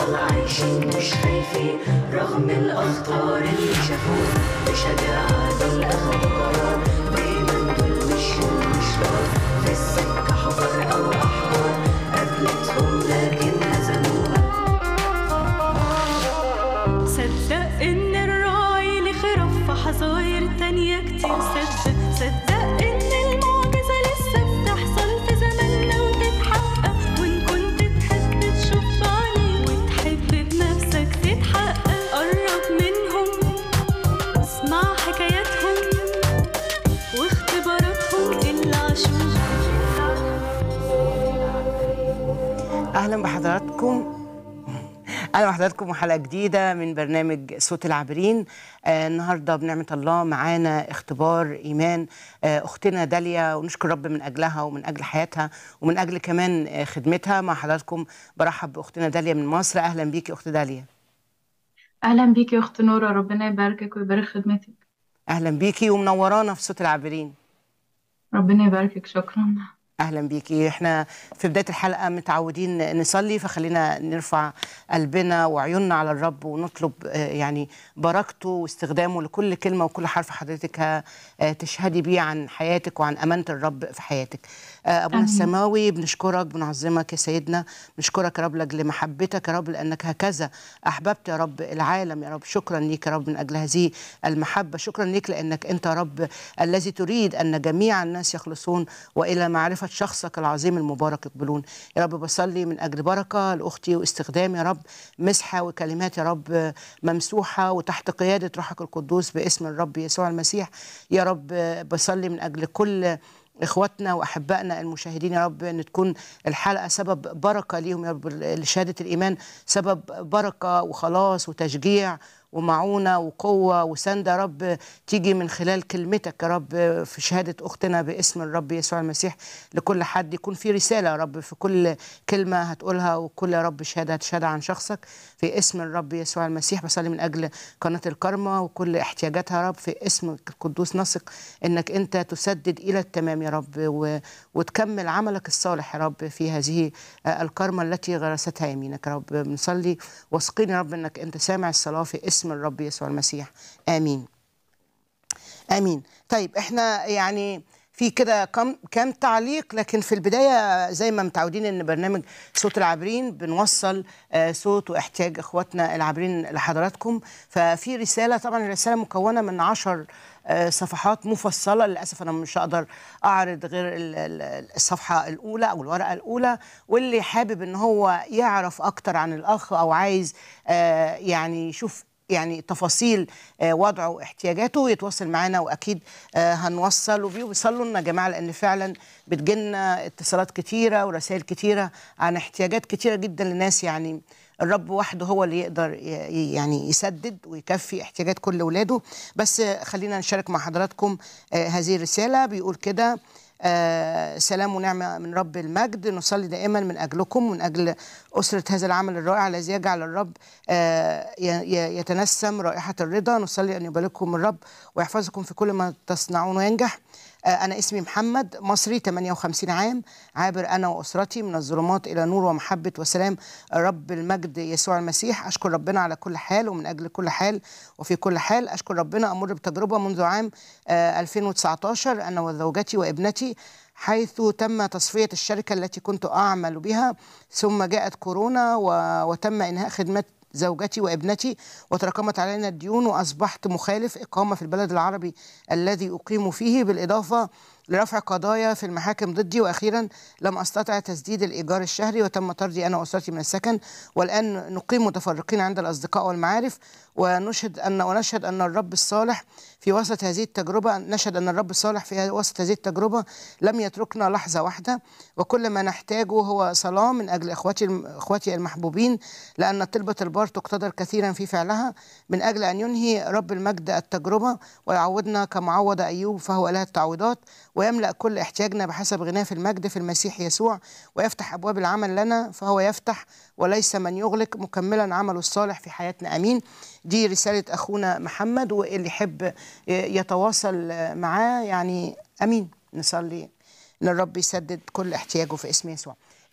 نفضل عايشين مش خايفين رغم الأخطار اللي شافوها بشجاعة دول أخدوا قرار دايما دول مشوا المشوار في السكة حفر أو أحجار قابلتهم لكن هزموها صدق ان الراعي له خرف في حظاير تانية كتير صدق صدق ان المعجزة لسه بتحصل في زماننا وتتحقق وان كنت تحب تشوف بعينيك وتحب بنفسك تتحقق قرب منهم واسمع حكاياتهم واختباراتهم اللي عاشوها اهلا بحضراتكم اهلا بحضراتكم وحلقه جديده من برنامج صوت العابرين آه النهارده بنعمه الله معانا اختبار ايمان آه اختنا داليا ونشكر رب من اجلها ومن اجل حياتها ومن اجل كمان آه خدمتها مع حضراتكم برحب باختنا داليا من مصر اهلا بيكي اخت داليا أهلا بيكي يا أخت نورة ربنا يباركك ويبارك خدمتك اهلا بيكي ومنورانا في صوت العابرين ربنا يباركك شكرا اهلا بيكي احنا في بدايه الحلقه متعودين نصلي فخلينا نرفع قلبنا وعيوننا على الرب ونطلب آه، يعني بركته واستخدامه لكل كلمه وكل حرف حضرتك ه- آه، تشهدي بيه عن حياتك وعن امانه الرب في حياتك آه، ابونا آمين. السماوي بنشكرك بنعظمك يا سيدنا بنشكرك يا رب لاجل محبتك يا رب لانك هكذا احببت يا رب العالم يا رب شكرا ليك يا رب من اجل هذه المحبه شكرا ليك لانك انت يا رب الذي تريد ان جميع الناس يخلصون والى معرفه شخصك العظيم المبارك يقبلون يا رب بصلي من اجل بركه لاختي واستخدام يا رب مسحه وكلمات يا رب ممسوحه وتحت قياده روحك القدوس باسم الرب يسوع المسيح يا رب بصلي من اجل كل اخواتنا واحبائنا المشاهدين يا رب ان تكون الحلقه سبب بركه ليهم يا رب لشهاده الايمان سبب بركه وخلاص وتشجيع ومعونه وقوه وسند يا رب تيجي من خلال كلمتك يا رب في شهاده اختنا باسم الرب يسوع المسيح لكل حد يكون في رساله يا رب في كل كلمه هتقولها وكل يا رب شهاده هتشهد عن شخصك في اسم الرب يسوع المسيح بصلي من اجل قناه الكرمه وكل احتياجاتها يا رب في اسمك القدوس نثق انك انت تسدد الى التمام يا رب و... وتكمل عملك الصالح يا رب في هذه آه، الكرمه التي غرستها يمينك يا رب بنصلي واثقين يا رب انك انت سامع الصلاه في اسم الرب يسوع المسيح امين امين طيب احنا يعني في كده كم كام تعليق لكن في البدايه زي ما متعودين ان برنامج صوت العابرين بنوصل آه، صوت واحتياج اخواتنا العابرين لحضراتكم ففي رساله طبعا الرساله مكونه من عشر آه، صفحات مفصله للاسف انا مش هقدر اعرض غير ال- ال- الصفحه الاولى او الورقه الاولى واللي حابب ان هو يعرف اكتر عن الاخ او عايز آه، يعني يشوف يعني تفاصيل آه، وضعه واحتياجاته يتواصل معانا واكيد آه، هنوصل وبيوصلوا لنا يا جماعه لان فعلا بتجيلنا اتصالات كتيره ورسائل كتيره عن احتياجات كتيره جدا لناس يعني الرب وحده هو اللي يقدر ي- يعني يسدد ويكفي احتياجات كل اولاده بس آه، خلينا نشارك مع حضراتكم آه، هذه الرساله بيقول كده آه سلام ونعمة من رب المجد نصلي دائما من أجلكم ومن أجل أسرة هذا العمل الرائع الذي يجعل الرب آه ي- ي- يتنسم رائحة الرضا نصلي أن يبارككم الرب ويحفظكم في كل ما تصنعون وينجح آه أنا اسمي محمد مصري 58 عام عابر أنا وأسرتي من الظلمات إلى نور ومحبة وسلام رب المجد يسوع المسيح أشكر ربنا على كل حال ومن أجل كل حال وفي كل حال أشكر ربنا أمر بتجربة منذ عام آه 2019 أنا وزوجتي وابنتي حيث تم تصفية الشركة التي كنت أعمل بها ثم جاءت كورونا و- وتم إنهاء خدمات زوجتي وابنتي وتراكمت علينا الديون وأصبحت مخالف إقامة في البلد العربي الذي أقيم فيه بالإضافة لرفع قضايا في المحاكم ضدي واخيرا لم استطع تسديد الايجار الشهري وتم طردي انا واسرتي من السكن والان نقيم متفرقين عند الاصدقاء والمعارف ونشهد ان ونشهد ان الرب الصالح في وسط هذه التجربه نشهد ان الرب الصالح في وسط هذه التجربه لم يتركنا لحظه واحده وكل ما نحتاجه هو صلاه من اجل اخواتي اخواتي المحبوبين لان طلبه البار تقتدر كثيرا في فعلها من اجل ان ينهي رب المجد التجربه ويعوضنا كمعوض ايوب فهو اله التعويضات ويملا كل احتياجنا بحسب غناه في المجد في المسيح يسوع ويفتح ابواب العمل لنا فهو يفتح وليس من يغلق مكملا عمله الصالح في حياتنا امين دي رساله اخونا محمد واللي يحب يتواصل معاه يعني امين نصلي ان الرب يسدد كل احتياجه في اسم يسوع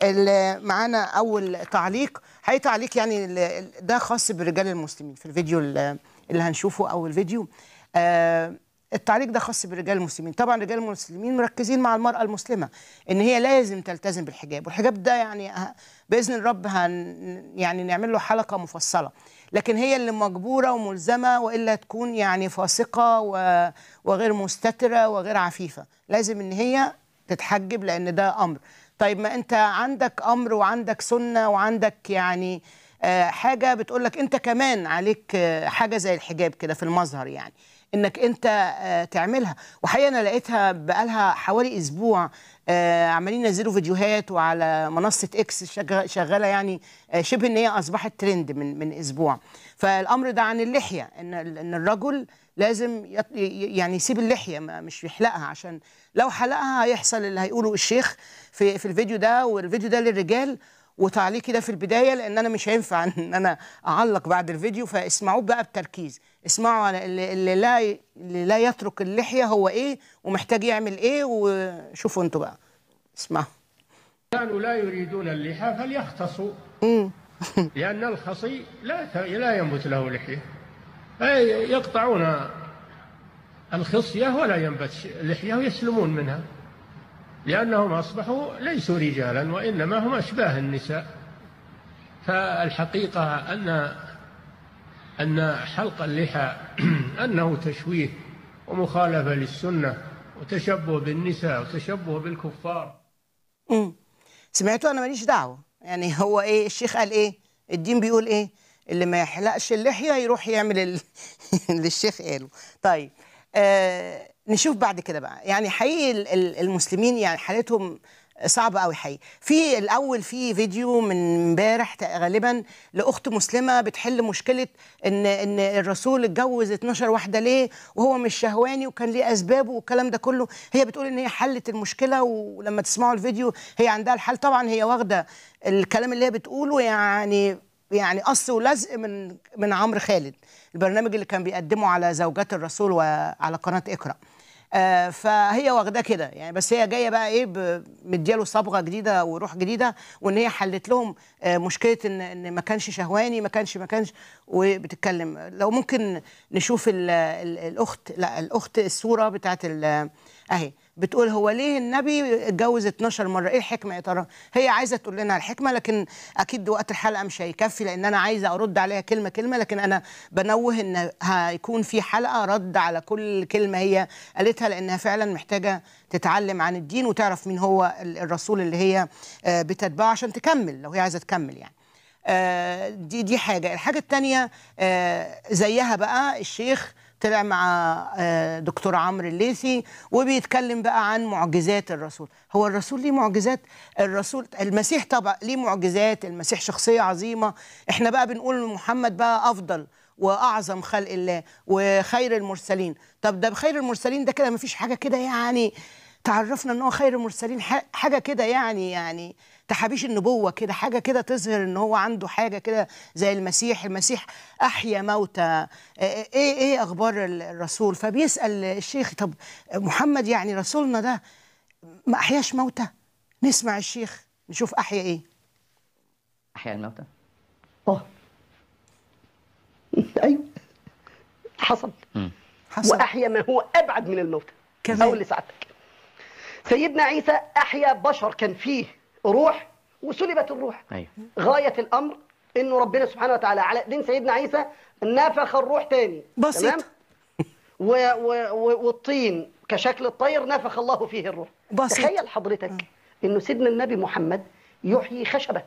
ال- معانا اول تعليق حقيقي تعليق يعني ال- ده خاص بالرجال المسلمين في الفيديو ال- اللي هنشوفه اول فيديو آه، التعليق ده خاص بالرجال المسلمين طبعا الرجال المسلمين مركزين مع المرأة المسلمة ان هي لازم تلتزم بالحجاب والحجاب ده يعني ه- باذن الرب هن يعني نعمل له حلقة مفصلة لكن هي اللي مجبورة وملزمة والا تكون يعني فاسقة و- وغير مستترة وغير عفيفة لازم ان هي تتحجب لان ده امر طيب ما انت عندك امر وعندك سنه وعندك يعني آه، حاجه بتقول لك انت كمان عليك آه، حاجه زي الحجاب كده في المظهر يعني انك انت آه، تعملها وحقيقه انا لقيتها بقالها حوالي اسبوع آه، عمالين ينزلوا فيديوهات وعلى منصه اكس شغ- شغاله يعني آه، شبه ان هي اصبحت ترند من من اسبوع فالامر ده عن اللحيه ان ان الرجل لازم يط- ي- يعني يسيب اللحيه ما- مش يحلقها عشان لو حلقها هيحصل اللي هيقوله الشيخ في في الفيديو ده والفيديو ده للرجال وتعليقي ده في البدايه لان انا مش هينفع ان انا اعلق بعد الفيديو فاسمعوه بقى بتركيز اسمعوا على اللي, اللي لا اللي لا يترك اللحيه هو ايه ومحتاج يعمل ايه وشوفوا انتوا بقى اسمعوا كانوا لا يريدون اللحى فليختصوا لأن الخصي لا ت- لا ينبت له لحية أي يقطعون الخصية ولا ينبت ش- لحية ويسلمون منها لأنهم أصبحوا ليسوا رجالا وإنما هم أشباه النساء فالحقيقة أن أن حلق اللحى أنه تشويه ومخالفة للسنة وتشبه بالنساء وتشبه بالكفار امم سمعتوا انا ماليش دعوه يعني هو ايه الشيخ قال ايه الدين بيقول ايه اللي ما يحلقش اللحيه يروح يعمل ال- اللي الشيخ قاله طيب آه نشوف بعد كده بقى يعني حقيقي ال- ال- المسلمين يعني حالتهم صعبة قوي حقيقي في الأول في فيديو من امبارح تق- غالبا لأخت مسلمة بتحل مشكلة إن إن الرسول اتجوز 12 واحدة ليه وهو مش شهواني وكان ليه أسبابه والكلام ده كله هي بتقول إن هي حلت المشكلة ولما تسمعوا الفيديو هي عندها الحل طبعا هي واخدة الكلام اللي هي بتقوله يعني يعني قص ولزق من من عمرو خالد البرنامج اللي كان بيقدمه على زوجات الرسول وعلى قناة اقرأ آه، فهي واخداه كده يعني بس هي جايه بقى ايه ب- مدياله صبغه جديده وروح جديده وان هي حلت لهم آه، مشكله ان ان ما كانش شهواني ما كانش ما كانش وبتتكلم لو ممكن نشوف ال ال الاخت لا الاخت الصوره بتاعت ال- اهي بتقول هو ليه النبي اتجوز 12 مره ايه الحكمه يا ترى هي عايزه تقول لنا الحكمه لكن اكيد وقت الحلقه مش هيكفي لان انا عايزه ارد عليها كلمه كلمه لكن انا بنوه ان هيكون في حلقه رد على كل كلمه هي قالتها لانها فعلا محتاجه تتعلم عن الدين وتعرف مين هو ال- الرسول اللي هي آه، بتتبعه عشان تكمل لو هي عايزه تكمل يعني آه، دي دي حاجه الحاجه الثانيه زيها بقى الشيخ طلع مع آه، دكتور عمرو الليثي وبيتكلم بقى عن معجزات الرسول هو الرسول ليه معجزات الرسول المسيح طبعا ليه معجزات المسيح شخصية عظيمة احنا بقى بنقول محمد بقى أفضل وأعظم خلق الله وخير المرسلين طب ده بخير المرسلين ده كده مفيش حاجة كده يعني تعرفنا ان هو خير المرسلين ح- حاجه كده يعني يعني تحابيش النبوه كده حاجه كده تظهر ان هو عنده حاجه كده زي المسيح المسيح احيا موتى آه، ايه ايه اخبار ال- الرسول فبيسال الشيخ طب محمد يعني رسولنا ده ما احياش موتى نسمع الشيخ نشوف احيا ايه أحياء الموتى اه ايوه حصل حصل واحيا ما هو ابعد من الموت كمان. اقول لسعادتك سيدنا عيسى احيا بشر كان فيه روح وسلبت الروح أيوه غايه الامر انه ربنا سبحانه وتعالى على دين سيدنا عيسى نفخ الروح تاني بسيط. تمام و و و والطين كشكل الطير نفخ الله فيه الروح بسيط. تخيل حضرتك انه سيدنا النبي محمد يحيي خشبه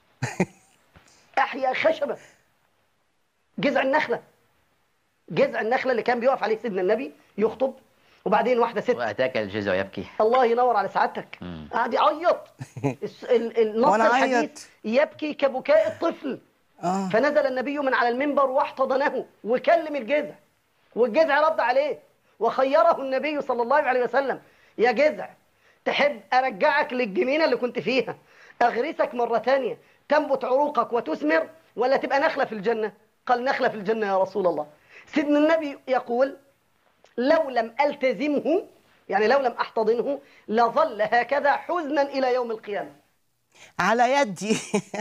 احيا خشبه جذع النخله جذع النخله اللي كان بيقف عليه سيدنا النبي يخطب وبعدين واحده ست وأتاك الجزع يبكي الله ينور على سعادتك قاعد يعيط الس- ال- النص وأنا الحديث أعيط. يبكي كبكاء الطفل اه فنزل النبي من على المنبر واحتضنه وكلم الجذع والجذع رد عليه وخيره النبي صلى الله عليه وسلم يا جذع تحب أرجعك للجنينة اللي كنت فيها أغرسك مرة تانية تنبت عروقك وتثمر ولا تبقى نخلة في الجنة قال نخلة في الجنة يا رسول الله سيدنا النبي يقول لو لم ألتزمه يعني لو لم أحتضنه لظل هكذا حزنا إلى يوم القيامة على يدي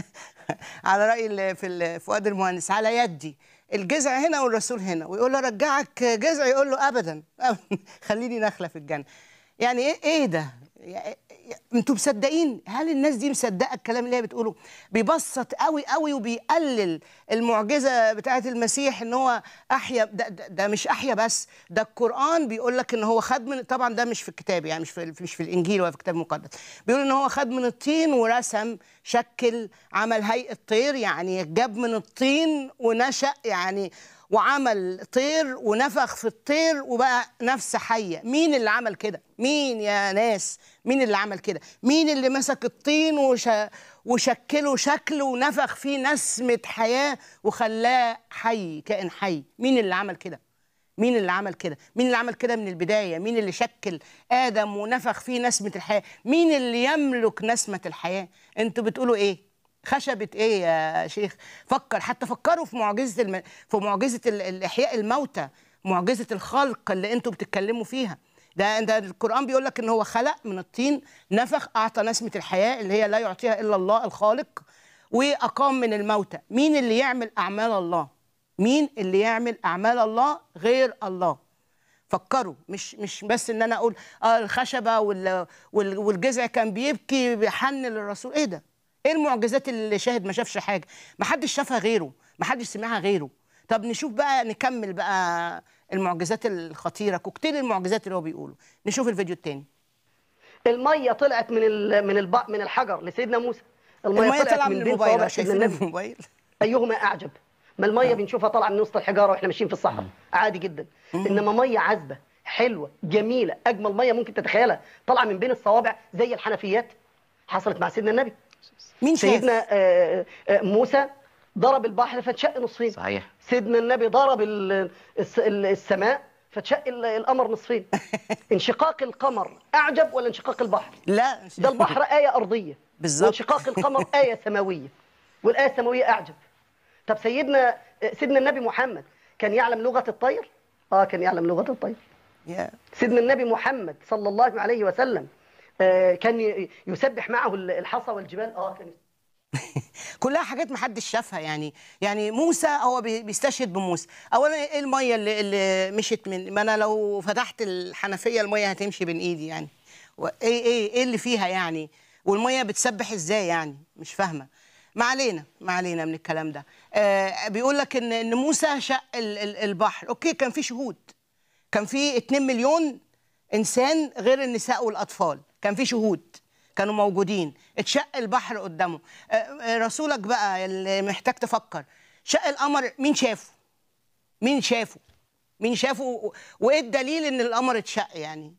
على راي ال- في ال- فؤاد المهندس على يدي الجذع هنا والرسول هنا ويقول له رجعك جذع يقول له ابدا أبداً. خليني نخله في الجنه يعني ايه ايه ده يا- يا- انتوا مصدقين هل الناس دي مصدقه الكلام اللي هي بتقوله بيبسط قوي قوي وبيقلل المعجزه بتاعه المسيح ان هو احيا ده, ده, ده مش احيا بس ده القران بيقول لك ان هو خد من طبعا ده مش في الكتاب يعني مش في مش في الانجيل ولا في الكتاب المقدس بيقول ان هو خد من الطين ورسم شكل عمل هيئه طير يعني جاب من الطين ونشأ يعني وعمل طير ونفخ في الطير وبقى نفس حيه مين اللي عمل كده مين يا ناس مين اللي عمل كده مين اللي مسك الطين وش... وشكله شكل ونفخ فيه نسمه حياه وخلاه حي كائن حي مين اللي عمل كده مين اللي عمل كده مين اللي عمل كده من البدايه مين اللي شكل ادم ونفخ فيه نسمه الحياه مين اللي يملك نسمه الحياه انتوا بتقولوا ايه خشبة ايه يا شيخ فكر حتى فكروا في معجزة الم... في معجزة ال... الإحياء الموتى معجزة الخلق اللي انتوا بتتكلموا فيها ده ده القرآن بيقول لك ان هو خلق من الطين نفخ اعطى نسمة الحياة اللي هي لا يعطيها الا الله الخالق واقام من الموتى مين اللي يعمل اعمال الله مين اللي يعمل اعمال الله غير الله فكروا مش مش بس ان انا اقول اه الخشبه وال وال والجذع كان بيبكي بيحن للرسول ايه ده؟ ايه المعجزات اللي شاهد ما شافش حاجه؟ ما حدش شافها غيره، ما حدش سمعها غيره. طب نشوف بقى نكمل بقى المعجزات الخطيره كوكتيل المعجزات اللي هو بيقوله. نشوف الفيديو التاني. الميه طلعت من ال... من الب... من الحجر لسيدنا موسى الميه طالعه من بين الموبايل صوابع آه، سيدنا شايفين النبي الموبايل؟ ايهما اعجب ما الميه بنشوفها طالعه من وسط الحجاره واحنا ماشيين في الصحراء عادي جدا انما ميه عذبه حلوه جميله اجمل ميه ممكن تتخيلها طالعه من بين الصوابع زي الحنفيات حصلت مع سيدنا النبي مين شاف؟ سيدنا آه، آه، موسى ضرب البحر فاتشق نصفين صحيح سيدنا النبي ضرب ال- الس- ال- السماء فاتشق ال- القمر نصفين انشقاق القمر اعجب ولا انشقاق البحر لا مش- ده البحر آية أرضية بالظبط. وانشقاق القمر آية سماوية والآية السماوية أعجب طب سيدنا سيدنا النبي محمد كان يعلم لغة الطير؟ آه كان يعلم لغة الطير يا سيدنا النبي محمد صلى الله عليه وسلم آه كان ي- يسبح معه الحصى والجبال آه كان كلها حاجات محدش شافها يعني يعني موسى هو بي- بيستشهد بموسى اولا ايه الميه اللي, اللي مشت من ما انا لو فتحت الحنفيه الميه هتمشي بين ايدي يعني و- ايه ايه ايه اللي فيها يعني والميه بتسبح ازاي يعني مش فاهمه ما علينا ما علينا من الكلام ده آه بيقول لك ان ان موسى شق ال- ال- البحر اوكي كان في شهود كان في 2 مليون انسان غير النساء والاطفال كان في شهود كانوا موجودين اتشق البحر قدامه آه، آه، رسولك بقى اللي محتاج تفكر شق القمر مين شافه مين شافه مين شافه و- وايه الدليل ان القمر اتشق يعني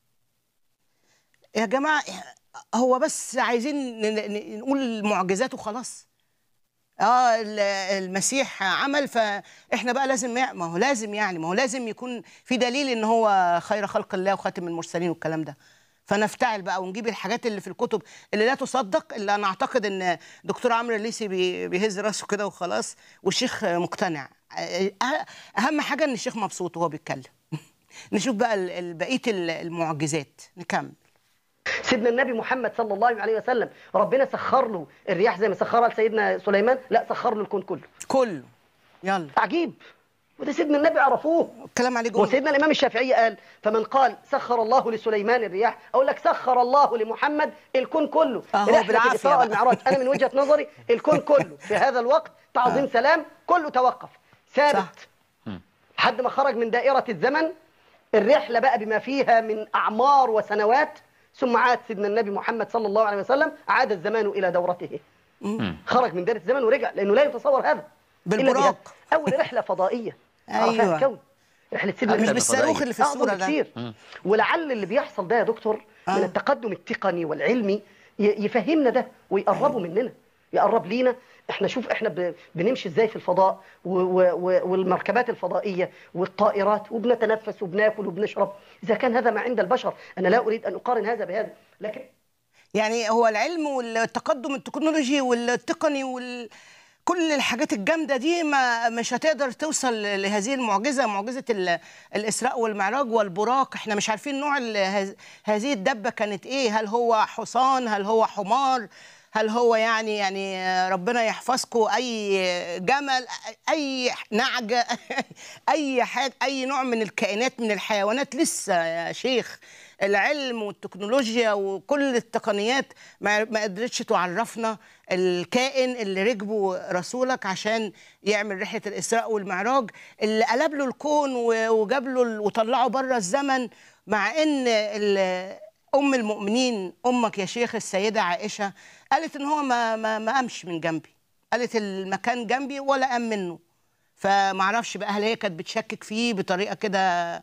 يا جماعه هو بس عايزين ن- ن- نقول معجزات وخلاص اه ال- المسيح عمل فاحنا بقى لازم يع- ما هو لازم يعني ما هو لازم يكون في دليل ان هو خير خلق الله وخاتم المرسلين والكلام ده فنفتعل بقى ونجيب الحاجات اللي في الكتب اللي لا تصدق اللي انا اعتقد ان دكتور عمرو الليسي بي- بيهز راسه كده وخلاص والشيخ مقتنع أه- اهم حاجه ان الشيخ مبسوط وهو بيتكلم نشوف بقى ال- ال- بقيه ال- المعجزات نكمل سيدنا النبي محمد صلى الله عليه وسلم ربنا سخر له الرياح زي ما سخرها لسيدنا سليمان لا سخر له الكون كله كله يلا عجيب وده سيدنا النبي عرفوه الكلام عليه جمله وسيدنا الامام الشافعي قال فمن قال سخر الله لسليمان الرياح اقول لك سخر الله لمحمد الكون كله أهو رحلة بالعافية الاسراء بقى. والمعراج انا من وجهه نظري الكون كله في هذا الوقت تعظيم سلام كله توقف صح. ثابت لحد ما خرج من دائره الزمن الرحله بقى بما فيها من اعمار وسنوات ثم عاد سيدنا النبي محمد صلى الله عليه وسلم عاد الزمان الى دورته خرج من دائره الزمن ورجع لانه لا يتصور هذا إلا بالبراق. بهذا. اول رحله فضائيه عرفها أيوة. الكون رحله سيدنا مش النبي بالصاروخ اللي في أعظم الصوره ده بكتير ولعل اللي بيحصل ده يا دكتور آه. من التقدم التقني والعلمي ي- يفهمنا ده ويقربه مننا يقرب لينا احنا شوف احنا ب- بنمشي ازاي في الفضاء و و و والمركبات الفضائيه والطائرات وبنتنفس وبناكل وبنشرب اذا كان هذا ما عند البشر انا لا اريد ان اقارن هذا بهذا لكن يعني هو العلم والتقدم التكنولوجي والتقني وال كل الحاجات الجامده دي ما مش هتقدر توصل لهذه المعجزه معجزه ال- الاسراء والمعراج والبراق احنا مش عارفين نوع ال- هذ- هذه الدبه كانت ايه هل هو حصان هل هو حمار هل هو يعني يعني ربنا يحفظكم اي جمل اي نعجه اي حاجه اي نوع من الكائنات من الحيوانات لسه يا شيخ العلم والتكنولوجيا وكل التقنيات ما ما قدرتش تعرفنا الكائن اللي ركبه رسولك عشان يعمل رحله الاسراء والمعراج اللي قلب له الكون و- وجاب له ال- وطلعه بره الزمن مع ان ال- ام المؤمنين امك يا شيخ السيده عائشه قالت ان هو ما ما ما قامش من جنبي قالت المكان جنبي ولا قام منه فمعرفش بقى هل هي كانت بتشكك فيه بطريقه كده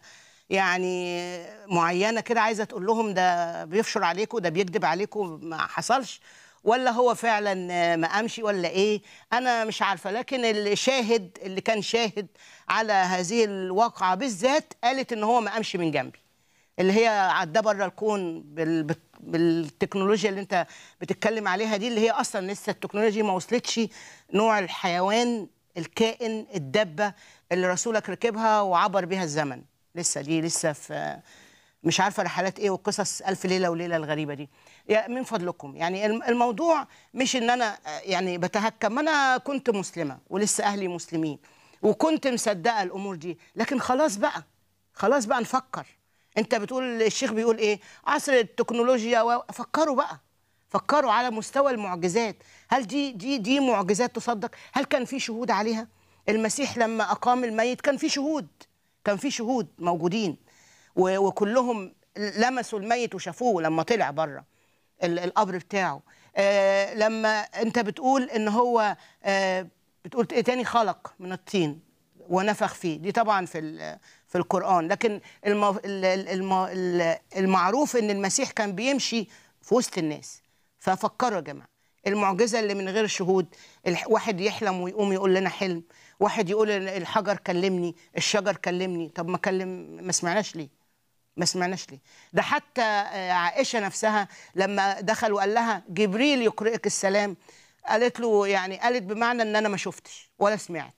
يعني معينه كده عايزه تقول لهم ده بيفشل عليكم ده بيكذب عليكم ما حصلش ولا هو فعلا ما قامش ولا ايه انا مش عارفه لكن الشاهد اللي كان شاهد على هذه الواقعه بالذات قالت ان هو ما قامش من جنبي اللي هي عداه بره الكون بال... بت- بالتكنولوجيا اللي انت بتتكلم عليها دي اللي هي اصلا لسه التكنولوجيا ما وصلتش نوع الحيوان الكائن الدبه اللي رسولك ركبها وعبر بها الزمن لسه دي لسه في مش عارفه رحلات ايه وقصص الف ليله وليله الغريبه دي يا من فضلكم يعني الم- الموضوع مش ان انا آه، يعني بتهكم ما انا كنت مسلمه ولسه اهلي مسلمين وكنت مصدقه الامور دي لكن خلاص بقى خلاص بقى نفكر انت بتقول الشيخ بيقول ايه عصر التكنولوجيا و... فكروا بقى فكروا على مستوى المعجزات هل دي دي دي معجزات تصدق هل كان في شهود عليها المسيح لما اقام الميت كان في شهود كان في شهود موجودين و... وكلهم لمسوا الميت وشافوه لما طلع بره ال- القبر بتاعه آه لما انت بتقول ان هو آه بتقول ايه تاني خلق من الطين ونفخ فيه دي طبعا في ال- في القرآن لكن المو ال- ال- الم- ال- المعروف ان المسيح كان بيمشي في وسط الناس ففكروا يا جماعه المعجزه اللي من غير شهود الح- واحد يحلم ويقوم يقول لنا حلم واحد يقول إن الحجر كلمني الشجر كلمني طب ما كلم ما سمعناش ليه ما سمعناش ليه ده حتى آه، عائشة نفسها لما دخل وقال لها جبريل يقرئك السلام قالت له يعني قالت بمعنى ان انا ما شفتش ولا سمعت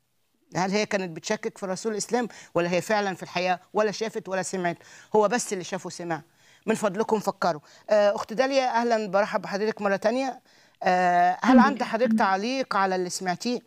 هل هي كانت بتشكك في رسول الاسلام ولا هي فعلا في الحياه ولا شافت ولا سمعت هو بس اللي شافه سمع من فضلكم فكروا آه، اخت داليا اهلا برحب بحضرتك مره تانية آه، هل عند حضرتك تعليق على اللي سمعتيه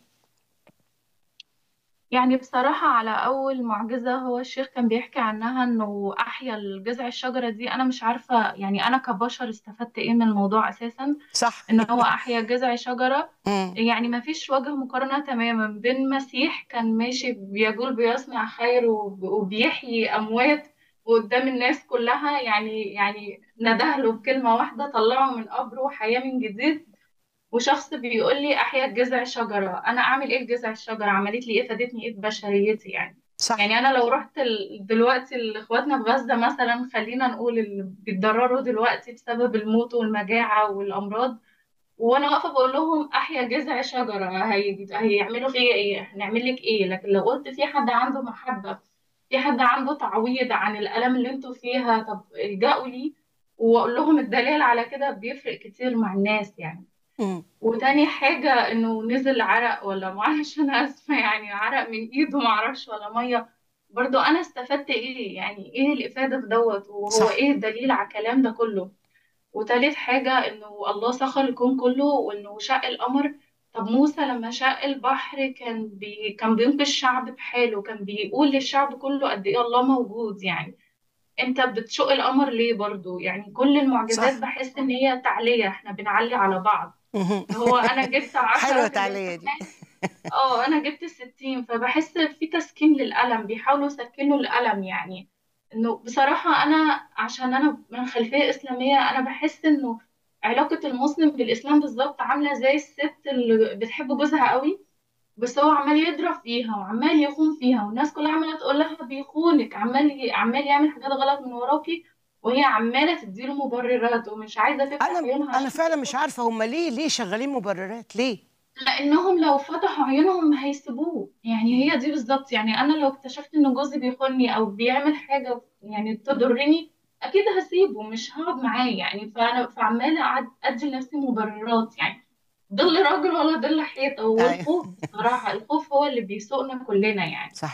يعني بصراحة على أول معجزة هو الشيخ كان بيحكي عنها إنه أحيا الجذع الشجرة دي أنا مش عارفة يعني أنا كبشر استفدت إيه من الموضوع أساسا صح إن هو أحيا جذع شجرة مم. يعني ما فيش وجه مقارنة تماما بين مسيح كان ماشي بيقول بيصنع خير وب- وبيحيي أموات قدام الناس كلها يعني يعني ندهله بكلمة واحدة طلعه من قبره حياة من جديد وشخص بيقول لي أحيا جذع شجرة أنا أعمل إيه في جذع الشجرة عملت لي إيه فادتني إيه في بشريتي يعني صح يعني أنا لو رحت ال- دلوقتي لإخواتنا في غزة مثلا خلينا نقول اللي بيتضرروا دلوقتي بسبب الموت والمجاعة والأمراض وانا واقفه بقول لهم احيا جذع شجره هي... هيعملوا فيا ايه هنعمل لك ايه لكن لو قلت في حد عنده محبه في حد عنده تعويض عن الالم اللي انتوا فيها طب الجأوا لي واقول لهم الدليل على كده بيفرق كتير مع الناس يعني مم. وتاني حاجة انه نزل عرق ولا معلش انا اسفة يعني عرق من ايده معرفش ولا مية برضو انا استفدت ايه يعني ايه الافادة في دوت وهو صح. ايه الدليل على الكلام ده كله وتالت حاجة انه الله سخر الكون كله وانه شق القمر طب موسى لما شق البحر كان بي... كان بينقذ الشعب بحاله كان بيقول للشعب كله قد ايه الله موجود يعني انت بتشق القمر ليه برضو يعني كل المعجزات صح. بحس ان هي تعلية احنا بنعلي على بعض مهم. هو انا جبت عشرة حلوه في التعليق دي الامتحان اه انا جبت ستين فبحس في تسكين للألم بيحاولوا يسكنوا الألم يعني انه بصراحة انا عشان انا من خلفية اسلامية انا بحس انه علاقة المسلم بالاسلام بالظبط عاملة زي الست اللي بتحب جوزها قوي بس هو عمال يضرب فيها وعمال يخون فيها والناس كلها عمالة تقول لها بيخونك عمال عمال يعمل حاجات غلط من وراكي وهي عمالة تديله مبررات ومش عايزة تفتح انا عيونها انا فعلا مش عارفه هم ليه ليه شغالين مبررات ليه لانهم لو فتحوا عيونهم هيسيبوه يعني هي دي بالظبط يعني انا لو اكتشفت ان جوزي بيخوني او بيعمل حاجه يعني تضرني اكيد هسيبه مش هقعد معاه يعني فانا فعماله أقعد ادي لنفسي مبررات يعني ضل راجل ولا ضل حيطه أيوة. والخوف بصراحه الخوف هو اللي بيسوقنا كلنا يعني صحيح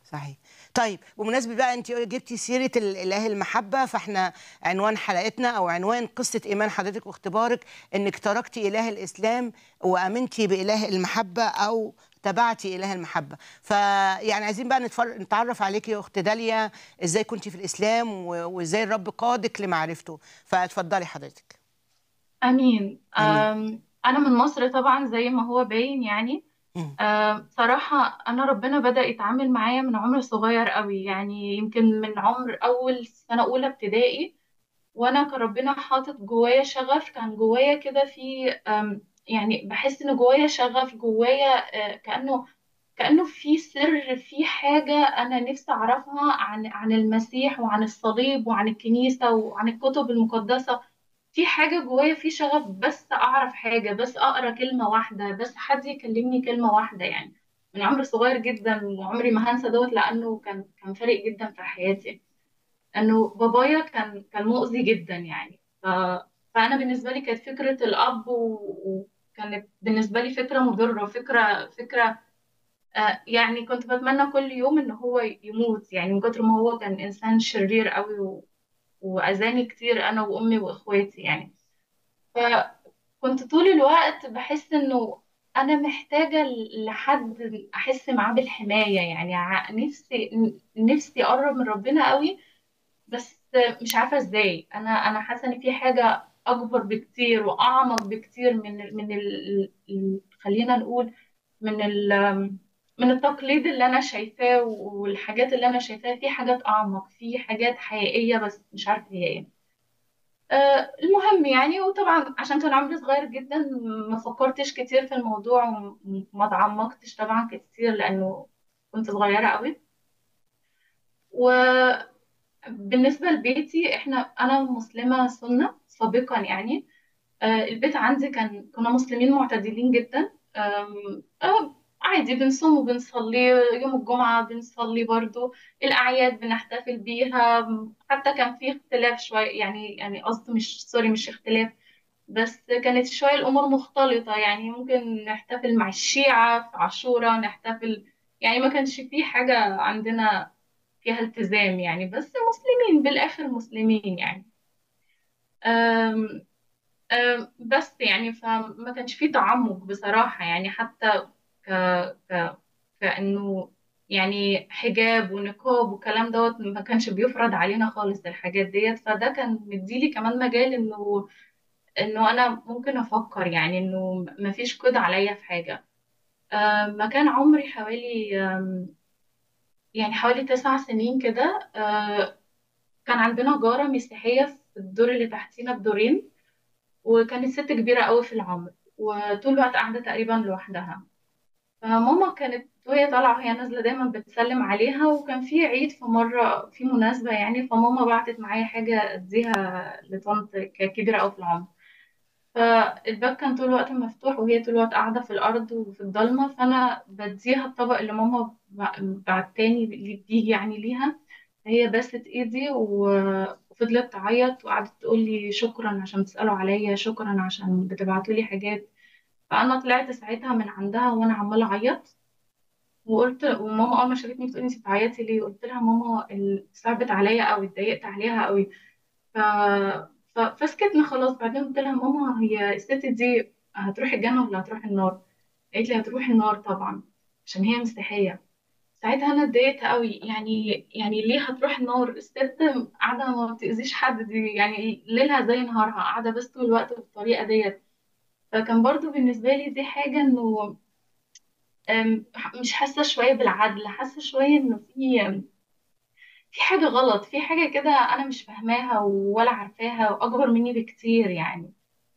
صحيح طيب بمناسبة بقى انت جبتي سيرة الاله المحبة فاحنا عنوان حلقتنا او عنوان قصة ايمان حضرتك واختبارك انك تركتي اله الاسلام وامنتي باله المحبة او تبعتي اله المحبة فيعني عايزين بقى نتفر... نتعرف عليكي يا اخت داليا ازاي كنتي في الاسلام و... وازاي الرب قادك لمعرفته فاتفضلي حضرتك امين آمين. أم، انا من مصر طبعا زي ما هو باين يعني مم. أم، صراحة انا ربنا بدأ يتعامل معايا من عمر صغير قوي يعني يمكن من عمر اول سنة اولى ابتدائي وانا كان ربنا حاطط جوايا شغف كان جوايا كده في أم، يعني بحس ان جوايا شغف جوايا آه، كأنه كأنه في سر في حاجة أنا نفسي أعرفها عن عن المسيح وعن الصليب وعن الكنيسة وعن الكتب المقدسة في حاجة جوايا في شغف بس أعرف حاجة بس أقرأ كلمة واحدة بس حد يكلمني كلمة واحدة يعني من عمر صغير جدا وعمري ما هنسى دوت لأنه كان كان فارق جدا في حياتي إنه بابايا كان كان مؤذي جدا يعني ف... فأنا بالنسبة لي كانت فكرة الأب و... وكانت بالنسبة لي فكرة مضرة فكرة فكرة آه، يعني كنت بتمنى كل يوم ان هو يموت يعني من كتر ما هو كان انسان شرير قوي و... واذاني كتير انا وامي واخواتي يعني فكنت طول الوقت بحس انه انا محتاجة لحد احس معاه بالحماية يعني ع- نفسي نفسي اقرب من ربنا قوي بس مش عارفة ازاي انا انا حاسة ان في حاجة اكبر بكتير واعمق بكتير من من ال... ال... خلينا نقول من ال... من التقليد اللي انا شايفاه والحاجات اللي انا شايفاها في حاجات اعمق في حاجات حقيقية بس مش عارفة هي ايه آه، المهم يعني وطبعا عشان كان عمري صغير جدا ما فكرتش كتير في الموضوع وما تعمقتش طبعا كتير لانه كنت صغيرة قوي وبالنسبة لبيتي احنا انا مسلمة سنة سابقا يعني آه، البيت عندي كان كنا مسلمين معتدلين جدا آم، آه، عادي بنصوم وبنصلي يوم الجمعة بنصلي برضو الأعياد بنحتفل بيها حتى كان في اختلاف شوية يعني يعني قصدي مش سوري مش اختلاف بس كانت شوية الأمور مختلطة يعني ممكن نحتفل مع الشيعة في عاشوراء نحتفل يعني ما كانش في حاجة عندنا فيها التزام يعني بس مسلمين بالآخر مسلمين يعني أم أم بس يعني فما كانش فيه تعمق بصراحة يعني حتى ك... ك... كأنه يعني حجاب ونقاب والكلام دوت ما كانش بيفرض علينا خالص الحاجات ديت فده كان مديلي كمان مجال انه انه انا ممكن افكر يعني انه ما فيش قيد عليا في حاجة أم، ما كان عمري حوالي أم، يعني حوالي تسع سنين كده أه، كان عندنا جارة مسيحية في الدور اللي تحتينا بدورين وكانت ست كبيرة قوي في العمر وطول الوقت قاعدة تقريبا لوحدها فماما كانت وهي طالعة وهي نازلة دايما بتسلم عليها وكان في عيد في مرة في مناسبة يعني فماما بعتت معايا حاجة أديها لطنط كانت كبيرة أوي في العمر فالباب كان طول الوقت مفتوح وهي طول الوقت قاعدة في الأرض وفي الضلمة فأنا بديها الطبق اللي ماما ب- بعتاني بيه يعني ليها هي بست إيدي و- وفضلت تعيط وقعدت تقول لي شكرا عشان بتسألوا عليا شكرا عشان بتبعتوا لي حاجات فأنا طلعت ساعتها من عندها وأنا عمالة أعيط وقلت وماما اول ما شافتني بتقولي انت بتعيطي ليه قلت لها ماما ال- صعبت عليا قوي اتضايقت عليها قوي ف... ف... فسكتنا خلاص بعدين قلت لها ماما هي الست دي هتروح الجنة ولا هتروح النار قالت لي هتروح النار طبعا عشان هي مسيحية ساعتها انا اتضايقت قوي يعني يعني ليه هتروح النار الست قاعدة ما بتأذيش حد دي يعني ليلها زي نهارها قاعدة بس طول الوقت بالطريقة ديت فكان برضو بالنسبة لي دي حاجة انه أم، مش حاسة شوية بالعدل حاسة شوية إنه في في حاجة غلط في حاجة كده أنا مش فاهماها ولا عارفاها وأكبر مني بكتير يعني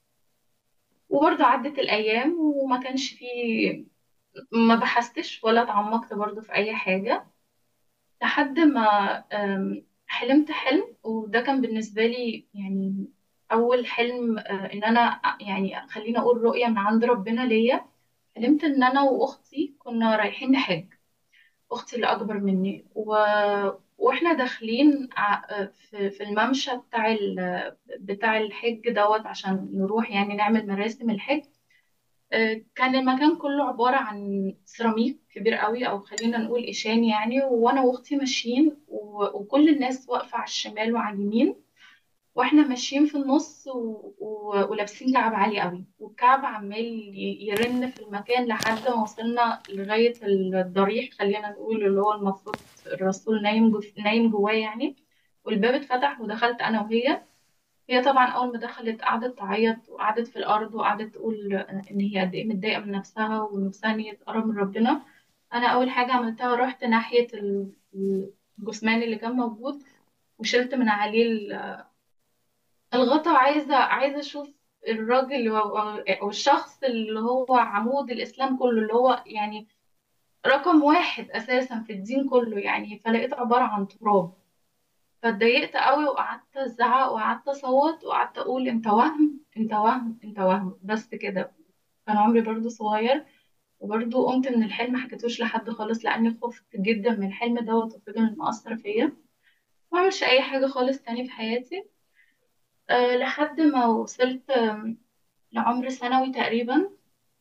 وبرضه عدت الأيام وما كانش في ما بحثتش ولا اتعمقت برضه في أي حاجة لحد ما أم، حلمت حلم وده كان بالنسبة لي يعني أول حلم آه، إن أنا يعني خليني أقول رؤية من عند ربنا ليا حلمت إن أنا وأختي كنا رايحين نحج أختي اللي أكبر مني و... وإحنا داخلين ع- في في الممشى بتاع ال... بتاع الحج دوت عشان نروح يعني نعمل مراسم الحج آه، كان المكان كله عبارة عن سيراميك كبير قوي أو خلينا نقول إيشان يعني وأنا وأختي ماشيين و- وكل الناس واقفة على الشمال وعلى اليمين واحنا ماشيين في النص و... و... ولابسين كعب عالي قوي والكعب عمال ي- يرن في المكان لحد ما وصلنا لغاية الضريح خلينا نقول اللي هو المفروض الرسول نايم جو... نايم جواه يعني والباب اتفتح ودخلت أنا وهي هي طبعا أول ما دخلت قعدت تعيط وقعدت في الأرض وقعدت تقول إن هي قد إيه متضايقة من نفسها ونفسها إن هي تقرب من ربنا أنا أول حاجة عملتها رحت ناحية ال- الجثمان اللي كان موجود وشلت من عليه ال- الغطا عايزة عايزة أشوف الراجل و- و- أو الشخص اللي هو عمود الإسلام كله اللي هو يعني رقم واحد أساسا في الدين كله يعني فلقيته عبارة عن تراب فاتضايقت قوي وقعدت أزعق وقعدت أصوت وقعدت أقول أنت وهم أنت وهم أنت وهم بس كده كان عمري برضو صغير وبرضو قمت من الحلم حكيتوش لحد خالص لأني خفت جدا من الحلم دوت وفضل مأثر فيا ما عملش أي حاجة خالص تاني في حياتي أه لحد ما وصلت آم، لعمر ثانوي تقريبا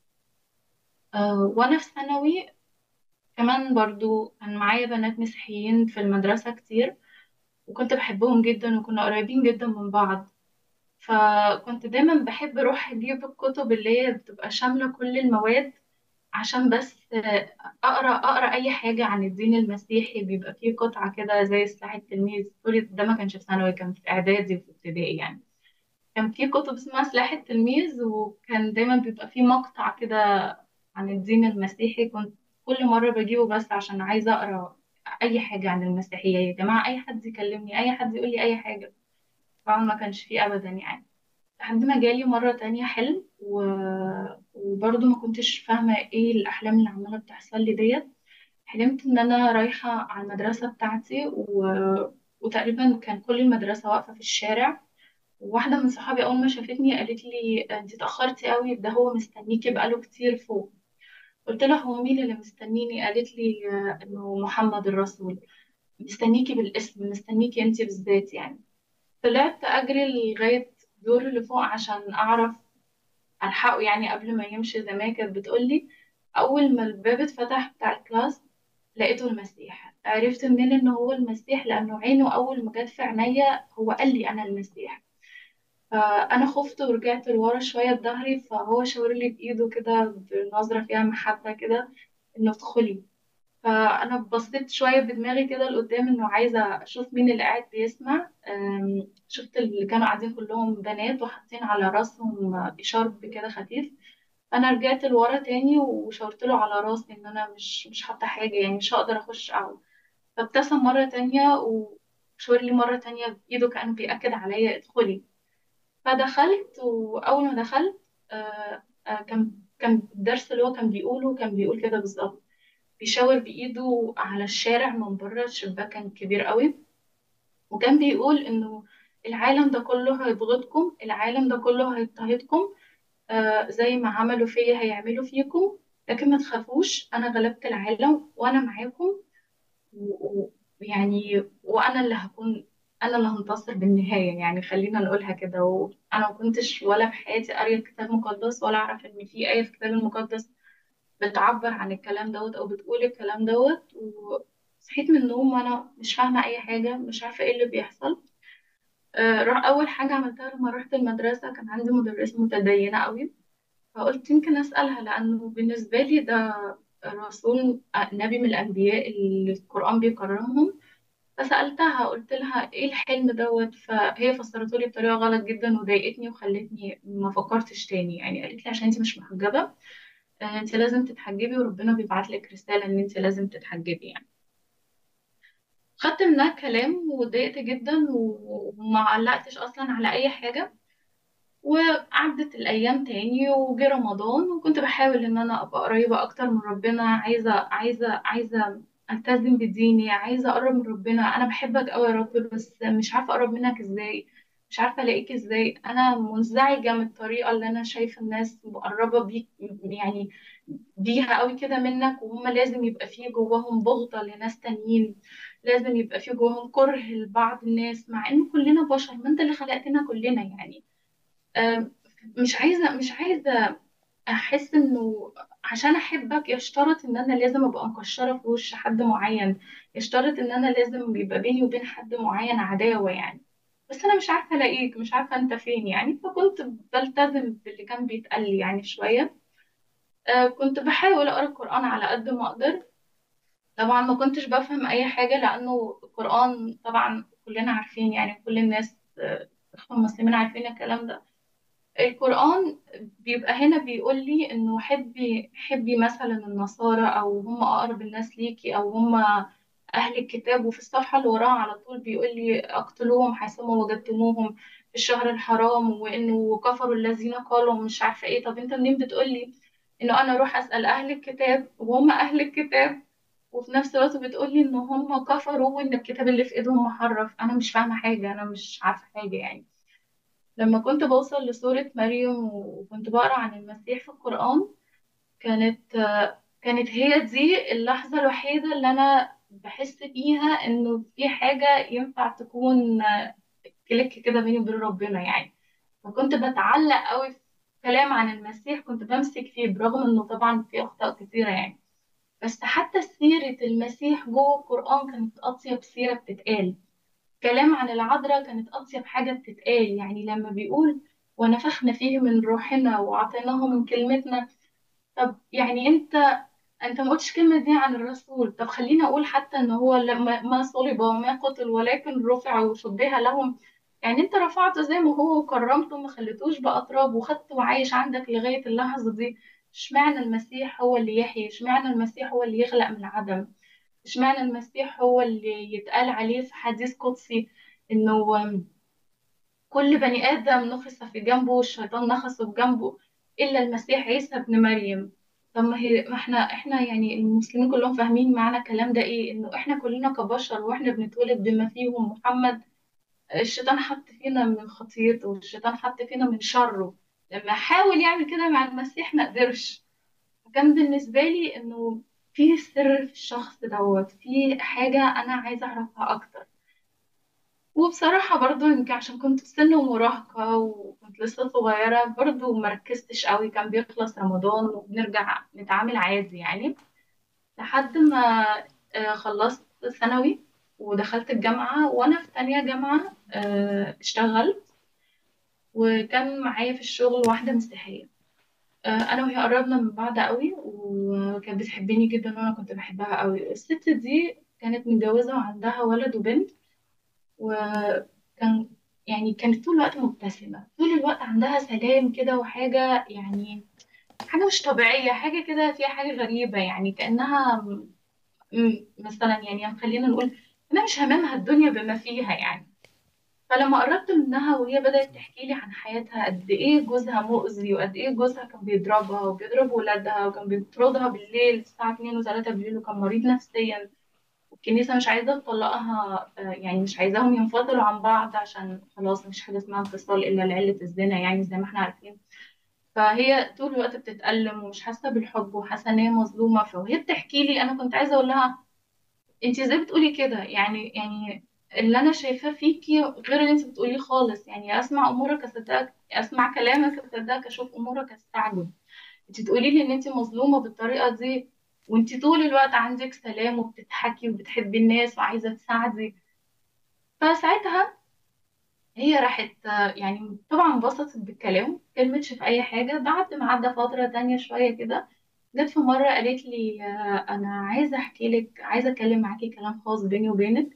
أه وأنا في ثانوي كمان برضو كان معايا بنات مسيحيين في المدرسة كتير وكنت بحبهم جدا وكنا قريبين جدا من بعض فكنت دايما بحب أروح أجيب الكتب اللي هي بتبقى شاملة كل المواد عشان بس آه، أقرأ أقرأ أي حاجة عن الدين المسيحي بيبقى فيه قطعة كده زي سلاح التلميذ سوري ده ما كانش في ثانوي كان في إعدادي وفي ابتدائي يعني كان في كتب اسمها سلاح التلميذ وكان دايما بيبقى فيه مقطع كده عن الدين المسيحي كنت كل مرة بجيبه بس عشان عايزة أقرأ أي حاجة عن المسيحية يا جماعة أي حد يكلمني أي حد يقول لي أي حاجة طبعا ما كانش فيه أبدا يعني لحد ما جالي مرة تانية حلم و... وبرضه ما كنتش فاهمة ايه الأحلام اللي عمالة بتحصل لي ديت حلمت إن أنا رايحة على المدرسة بتاعتي و... وتقريبا كان كل المدرسة واقفة في الشارع وواحدة من صحابي أول ما شافتني قالت لي انتي اتأخرتي قوي ده هو مستنيكي بقاله كتير فوق قلت لها هو مين اللي مستنيني قالت لي آه، إنه محمد الرسول مستنيكي بالاسم مستنيكي انتي بالذات يعني طلعت أجري لغاية الدور اللي فوق عشان أعرف ألحقه يعني قبل ما يمشي زي ما هي كانت بتقولي أول ما الباب اتفتح بتاع الكلاس لقيته المسيح عرفت منين إن هو المسيح لأنه عينه أول ما جت في عينيا هو قال لي أنا المسيح فأنا خفت ورجعت لورا شوية بظهري فهو شاور لي بإيده كده بنظرة فيها محبة كده إنه ادخلي فأنا بصيت شوية بدماغي كده لقدام إنه عايزة أشوف مين اللي قاعد بيسمع أم، شفت اللي كانوا قاعدين كلهم بنات وحاطين على راسهم إشارب كده خفيف أنا رجعت لورا تاني وشاورت له على راسي إن أنا مش مش حاطة حاجة يعني مش هقدر أخش أقعد فابتسم مرة تانية وشاور لي مرة تانية بإيده كأنه بيأكد عليا ادخلي فدخلت وأول ما دخلت آه، آه، كان كان الدرس اللي هو كان بيقوله كان بيقول كده بالظبط بيشاور بإيده على الشارع من بره الشباك كان كبير قوي وكان بيقول إنه العالم ده كله هيبغضكم العالم ده كله هيضطهدكم آه زي ما عملوا فيا هيعملوا فيكم لكن ما تخافوش أنا غلبت العالم وأنا معاكم و- ويعني وأنا اللي هكون أنا اللي هنتصر بالنهاية يعني خلينا نقولها كده وأنا ما كنتش ولا في حياتي قارية كتاب مقدس ولا أعرف إن في آية في الكتاب المقدس بتعبر عن الكلام دوت او بتقول الكلام دوت وصحيت من النوم وانا مش فاهمه اي حاجه مش عارفه ايه اللي بيحصل آه، را- اول حاجه عملتها لما رحت المدرسه كان عندي مدرسه متدينه قوي فقلت يمكن اسالها لانه بالنسبه لي ده رسول آه، نبي من الانبياء اللي القران بيكرمهم فسالتها قلت لها ايه الحلم دوت فهي فسرته لي بطريقه غلط جدا وضايقتني وخلتني ما فكرتش تاني يعني قالت لي عشان انت مش محجبه آه، انت لازم تتحجبي وربنا بيبعت لك رسالة ان انت لازم تتحجبي يعني خدت منها كلام واتضايقت جدا و- وما علقتش اصلا على اي حاجة وعدت الايام تاني وجه رمضان وكنت بحاول ان انا ابقى قريبة اكتر من ربنا عايزة عايزة عايزة التزم بديني عايزة اقرب من ربنا انا بحبك قوي يا رب بس مش عارفة اقرب منك ازاي مش عارفة الاقيك ازاي انا منزعجة من الطريقة اللي انا شايفة الناس مقربة بيك يعني بيها قوي كده منك وهم لازم يبقى فيه جواهم بغضة لناس تانيين لازم يبقى فيه جواهم كره لبعض الناس مع ان كلنا بشر ما انت اللي خلقتنا كلنا يعني آم، مش عايزة مش عايزة احس انه عشان احبك يشترط ان انا لازم ابقى مكشره في وش حد معين يشترط ان انا لازم يبقى بيني وبين حد معين عداوه يعني بس انا مش عارفه الاقيك مش عارفه انت فين يعني فكنت بلتزم باللي كان بيتقال لي يعني شويه آه كنت بحاول اقرا القران على قد ما اقدر طبعا ما كنتش بفهم اي حاجه لانه القران طبعا كلنا عارفين يعني كل الناس آه، اخوة المسلمين عارفين الكلام ده القرآن بيبقى هنا بيقول لي إنه حبي حبي مثلا النصارى أو هم أقرب الناس ليكي أو هم أهل الكتاب وفي الصفحة اللي وراها على طول بيقول لي اقتلوهم حيثما وجدتموهم في الشهر الحرام وإنه كفروا الذين قالوا مش عارفة إيه طب أنت منين بتقول لي إنه أنا أروح أسأل أهل الكتاب وهم أهل الكتاب وفي نفس الوقت بتقول لي إن هم كفروا وإن الكتاب اللي في إيدهم محرف أنا مش فاهمة حاجة أنا مش عارفة حاجة يعني لما كنت بوصل لسورة مريم وكنت بقرأ عن المسيح في القرآن كانت كانت هي دي اللحظة الوحيدة اللي أنا بحس فيها إنه في حاجة ينفع تكون كليك كده بيني وبين ربنا يعني فكنت بتعلق قوي في كلام عن المسيح كنت بمسك فيه برغم إنه طبعا في أخطاء كتيرة يعني بس حتى سيرة المسيح جوه القرآن كانت أطيب سيرة بتتقال كلام عن العذراء كانت أطيب حاجة بتتقال يعني لما بيقول ونفخنا فيه من روحنا وأعطيناه من كلمتنا طب يعني أنت أنت ما قلتش كلمة دي عن الرسول طب خليني أقول حتى إن هو لما ما صلب وما قتل ولكن رفع وشبه لهم يعني أنت رفعته زي ما هو وكرمته وما خليتوش بقى تراب وخدته وعايش عندك لغاية اللحظة دي اشمعنى المسيح هو اللي يحيي اشمعنى المسيح هو اللي يخلق من العدم اشمعنى المسيح هو اللي يتقال عليه في حديث قدسي انه كل بني ادم نخس في جنبه والشيطان نخس في جنبه الا المسيح عيسى ابن مريم طب ما هي ما احنا احنا يعني المسلمين كلهم فاهمين معنى الكلام ده ايه انه احنا كلنا كبشر واحنا بنتولد بما فيهم محمد الشيطان حط فينا من خطيئته والشيطان حط فينا من شره لما حاول يعمل كده مع المسيح ما قدرش فكان بالنسبة لي انه في سر في الشخص دوت في حاجة أنا عايزة أعرفها أكتر وبصراحة برضو يمكن عشان كنت في سن مراهقة وكنت لسه صغيرة برضو مركزتش قوي كان بيخلص رمضان وبنرجع نتعامل عادي يعني لحد ما آه، خلصت ثانوي ودخلت الجامعة وأنا في تانية جامعة آه، اشتغلت وكان معايا في الشغل واحدة مسيحية آه، انا وهي قربنا من بعض قوي وكانت بتحبني جدا وانا كنت بحبها قوي الست دي كانت متجوزة وعندها ولد وبنت وكان يعني كانت طول الوقت مبتسمة طول الوقت عندها سلام كده وحاجة يعني حاجة مش طبيعية حاجة كده فيها حاجة غريبة يعني كأنها م- م- مثلا يعني خلينا نقول إنها مش هاممها الدنيا بما فيها يعني فلما قربت منها وهي بدأت تحكي لي عن حياتها قد إيه جوزها مؤذي وقد إيه جوزها كان بيضربها وبيضرب ولادها وكان بيطردها بالليل الساعة 2 و3 بالليل وكان مريض نفسيا والكنيسة مش عايزة تطلقها آه، يعني مش عايزاهم ينفصلوا عن بعض عشان خلاص مفيش حاجة اسمها انفصال إلا لعلة الزنا يعني زي ما احنا عارفين فهي طول الوقت بتتألم ومش حاسة بالحب وحاسة إن هي مظلومة فوهي بتحكي لي أنا كنت عايزة أقول لها انت ازاي بتقولي كده يعني يعني اللي انا شايفاه فيكي غير اللي انت بتقوليه خالص يعني اسمع امورك اصدقك اسمع كلامك اصدقك اشوف امورك استعجب انت تقولي لي ان انت مظلومه بالطريقه دي وانت طول الوقت عندك سلام وبتضحكي وبتحبي الناس وعايزه تساعدي فساعتها هي راحت آه، يعني طبعا انبسطت بالكلام مكلمتش في اي حاجه بعد ما عدى فتره تانية شويه كده جت في مره قالت لي آه، انا عايزه احكي لك عايزه اتكلم معاكي كلام خاص بيني وبينك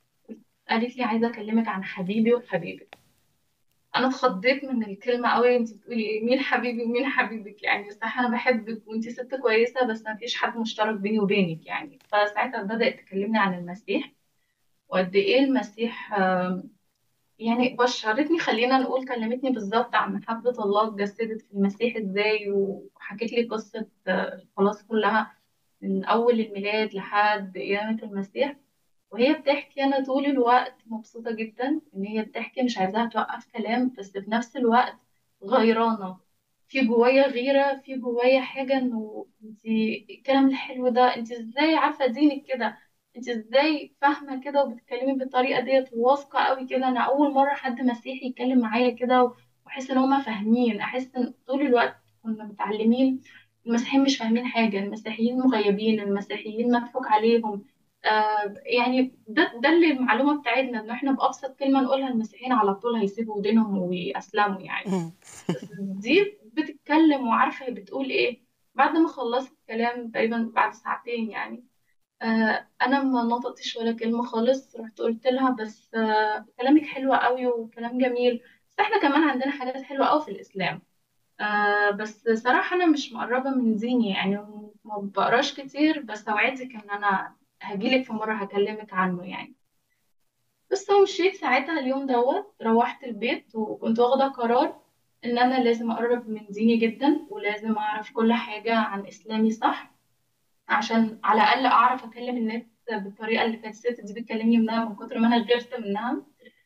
قالت لي عايزه اكلمك عن حبيبي وحبيبك انا اتخضيت من الكلمه قوي انت بتقولي ايه مين حبيبي ومين حبيبك يعني صح انا بحبك وانت ست كويسه بس ما فيش حد مشترك بيني وبينك يعني فساعتها بدات تكلمني عن المسيح وقد ايه المسيح آم، يعني بشرتني خلينا نقول كلمتني بالظبط عن محبه الله اتجسدت في المسيح ازاي وحكت لي قصه آه، الخلاص كلها من اول الميلاد لحد قيامه المسيح وهي بتحكي أنا طول الوقت مبسوطة جدا إن هي بتحكي مش عايزاها توقف كلام بس في نفس الوقت غيرانة في جوايا غيرة في جوايا حاجة إنه انتي الكلام الحلو ده انتي ازاي عارفة دينك كده انتي ازاي فاهمة كده وبتتكلمي بالطريقة ديت واثقة قوي كده أنا أول مرة حد مسيحي يتكلم معايا كده وأحس إن هما فاهمين أحس إن طول الوقت كنا متعلمين المسيحيين مش فاهمين حاجة المسيحيين مغيبين المسيحيين مضحوك عليهم آه يعني ده ده اللي المعلومة بتاعتنا إن إحنا بأبسط كلمة نقولها المسيحيين على طول هيسيبوا دينهم ويأسلموا يعني مم. بس دي بتتكلم وعارفة هي بتقول إيه بعد ما خلصت الكلام تقريبا بعد ساعتين يعني آه أنا ما نطقتش ولا كلمة خالص رحت قلت لها بس آه كلامك حلو قوي وكلام جميل بس إحنا كمان عندنا حاجات حلوة قوي في الإسلام آه بس صراحة أنا مش مقربة من ديني يعني ما بقراش كتير بس أوعدك إن أنا هجيلك في مرة هكلمك عنه يعني بس هو مشيت ساعتها اليوم دوت روحت البيت وكنت واخدة قرار إن أنا لازم أقرب من ديني جدا ولازم أعرف كل حاجة عن إسلامي صح عشان على الأقل أعرف أكلم الناس بالطريقة اللي كانت الست دي بتكلمني منها من كتر ما أنا غيرت منها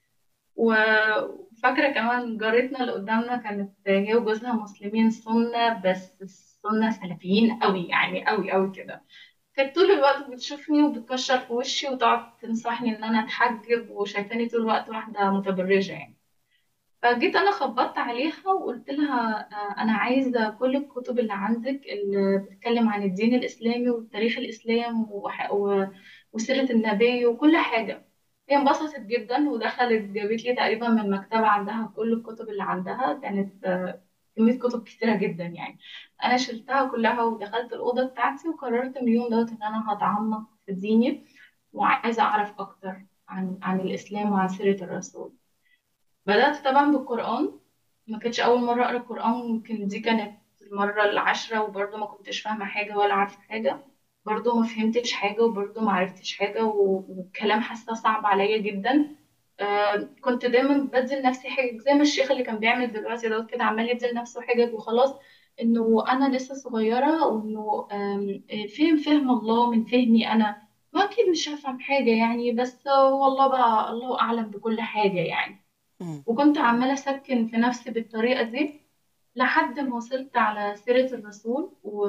وفاكرة كمان جارتنا اللي قدامنا كانت هي وجوزها مسلمين سنة بس السنة سلفيين قوي يعني قوي قوي كده كانت طول الوقت بتشوفني وبتكشر في وشي وتقعد تنصحني ان انا اتحجب وشايفاني طول الوقت واحدة متبرجة يعني فجيت انا خبطت عليها وقلت لها آه، انا عايزة كل الكتب اللي عندك اللي بتتكلم عن الدين الاسلامي وتاريخ الاسلام وح- و- وسيرة النبي وكل حاجة هي انبسطت جدا ودخلت جابت لي تقريبا من المكتبة عندها كل الكتب اللي عندها كانت آه، كمية كتب كتيرة جدا يعني أنا شلتها كلها ودخلت الأوضة بتاعتي وقررت من اليوم دوت إن أنا هتعمق في ديني وعايزة أعرف أكتر عن عن الإسلام وعن سيرة الرسول بدأت طبعا بالقرآن ما كانتش أول مرة أقرأ القرآن يمكن دي كانت المرة العاشرة وبرضه ما كنتش فاهمة حاجة ولا عارفة حاجة برضه ما فهمتش حاجة وبرضه ما عرفتش حاجة و- والكلام حاسة صعب عليا جدا آه كنت دايما بدي لنفسي حاجة زي ما الشيخ اللي كان بيعمل دلوقتي دوت كده عمال يدي لنفسه حجج وخلاص إنه أنا لسه صغيرة وإنه آم، آه، فهم فهم الله من فهمي أنا ما أكيد مش هفهم حاجة يعني بس آه، والله بقى الله أعلم بكل حاجة يعني مم. وكنت عمالة أسكن في نفسي بالطريقة دي لحد ما وصلت على سيرة الرسول و...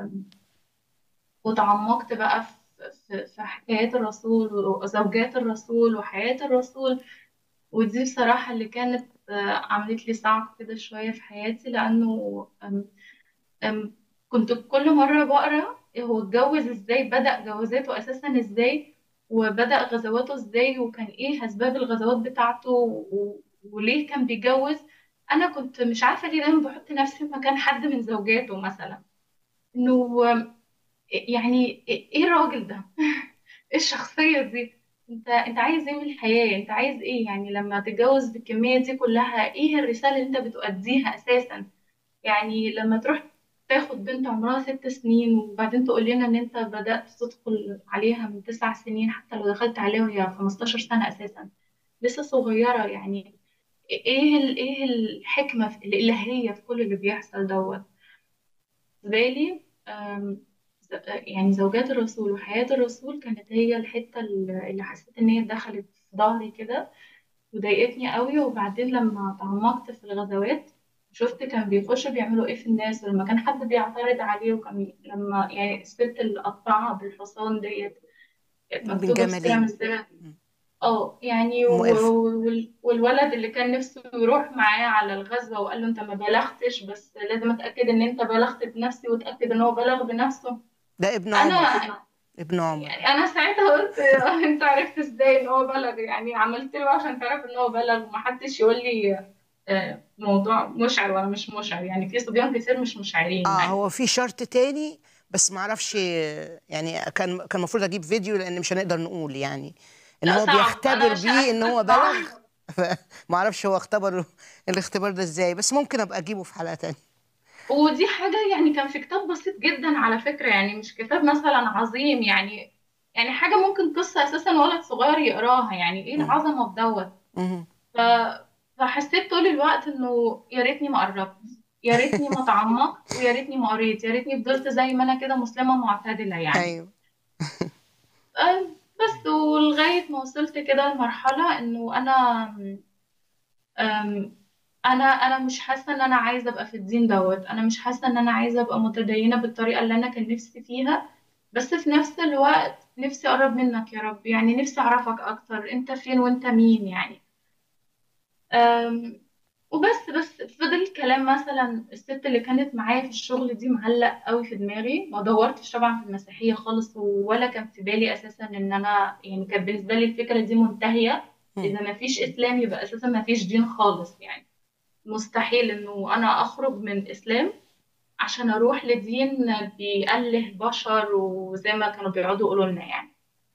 وتعمقت بقى في في في حكايات الرسول وزوجات الرسول وحياة الرسول ودي بصراحة اللي كانت آه، عملت لي صعب كده شوية في حياتي لأنه آم، آم، كنت كل مرة بقرا هو اتجوز ازاي بدأ جوازاته أساسا ازاي وبدأ غزواته ازاي وكان ايه أسباب الغزوات بتاعته و... وليه كان بيتجوز أنا كنت مش عارفة ليه دايما بحط نفسي في مكان حد من زوجاته مثلا إنه آم، يعني ايه الراجل ده ايه الشخصية دي انت انت عايز ايه من الحياة انت عايز ايه يعني لما تتجوز بالكمية دي كلها ايه الرسالة اللي انت بتؤديها اساسا يعني لما تروح تاخد بنت عمرها ست سنين وبعدين تقول لنا ان انت بدأت تدخل عليها من تسع سنين حتى لو دخلت عليها وهي 15 سنة اساسا لسه صغيرة يعني ايه ال- ايه الحكمة في- الإلهية في كل اللي بيحصل دوت بالي أم، ز- يعني زوجات الرسول وحياة الرسول كانت هي الحتة اللي اللي حسيت إن هي دخلت في ظهري كده وضايقتني قوي وبعدين لما تعمقت في الغزوات شفت كان بيخشوا بيعملوا ايه في الناس ولما كان حد بيعترض عليه وكان لما يعني الست اللي قطعها بالحصان ديت كانت بن مكتوبة في سيرة جمالين من السيرة اه يعني أم و- قرفة وال- والولد اللي كان نفسه يروح معاه على الغزوة وقال له انت ما بلغتش بس لازم اتأكد ان انت بلغت بنفسي وتأكد ان هو بلغ بنفسه ده ابن انا عمر ابن عمر يعني انا ساعتها قلت انت عرفت ازاي ان هو بلغ يعني عملت له عشان تعرف ان هو بلغ ومحدش يقول لي آه، موضوع مشعر ولا مش مشعر يعني في صبيان كتير مش مشعرين اه يعني هو في شرط تاني بس ما اعرفش يعني كان كان المفروض اجيب فيديو لان مش هنقدر نقول يعني ان لا هو صعب بيختبر انا مش بيه ان هو صعب بلغ ما اعرفش هو اختبر الاختبار ده ازاي بس ممكن ابقى اجيبه في حلقة تانية ودي حاجة يعني كان في كتاب بسيط جدا على فكرة يعني مش كتاب مثلا عظيم يعني يعني حاجة ممكن قصة أساسا ولد صغير يقراها يعني إيه مم. العظمة في دوت مهم. ف... فحسيت طول الوقت إنه يا ريتني ما قربت يا ريتني ما اتعمقت ويا ريتني ما قريت يا ريتني فضلت زي ما أنا كده مسلمة معتدلة يعني ايوه أه، بس ولغاية ما وصلت كده لمرحلة إنه أنا أم، انا انا مش حاسه ان انا عايزه ابقى في الدين دوت انا مش حاسه ان انا عايزه ابقى متدينه بالطريقه اللي انا كان نفسي فيها بس في نفس الوقت نفسي اقرب منك يا رب يعني نفسي اعرفك اكتر انت فين وانت مين يعني أم، وبس بس فضل كلام مثلا الست اللي كانت معايا في الشغل دي معلق قوي في دماغي ما دورتش طبعا في المسيحية خالص ولا كان في بالي اساسا ان انا يعني كانت بالنسبة لي الفكرة دي منتهية اذا ما فيش اسلام يبقى اساسا ما فيش دين خالص يعني مستحيل انه انا اخرج من اسلام عشان اروح لدين بيأله بشر وزي ما كانوا بيقعدوا يقولوا لنا يعني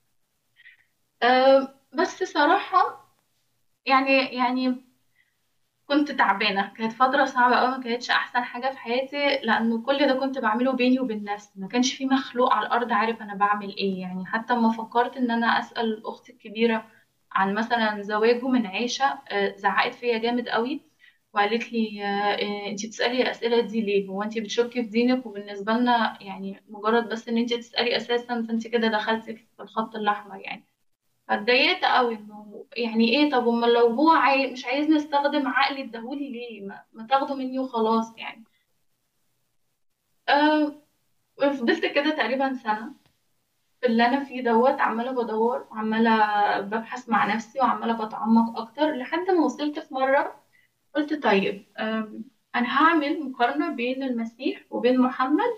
أه بس صراحة يعني يعني كنت تعبانة كانت فترة صعبة أوي ما كانتش أحسن حاجة في حياتي لأنه كل ده كنت بعمله بيني وبين نفسي ما كانش في مخلوق على الأرض عارف أنا بعمل إيه يعني حتى ما فكرت إن أنا أسأل أختي الكبيرة عن مثلا زواجه من عيشة آه، زعقت فيا جامد قوي وقالت لي انت بتسألي الأسئلة دي ليه هو انت بتشكي في دينك وبالنسبة لنا يعني مجرد بس ان انت تسألي أساسا فانت كده دخلتي في الخط الأحمر يعني فاتضايقت قوي انه يعني ايه طب امال لو هو عاي... مش عايزني استخدم عقلي اداهولي ليه ما, ما تاخده مني وخلاص يعني أه فضلت كده تقريبا سنة في اللي انا فيه دوت عمالة بدور وعمالة ببحث مع نفسي وعمالة بتعمق اكتر لحد ما وصلت في مرة قلت طيب أم، انا هعمل مقارنة بين المسيح وبين محمد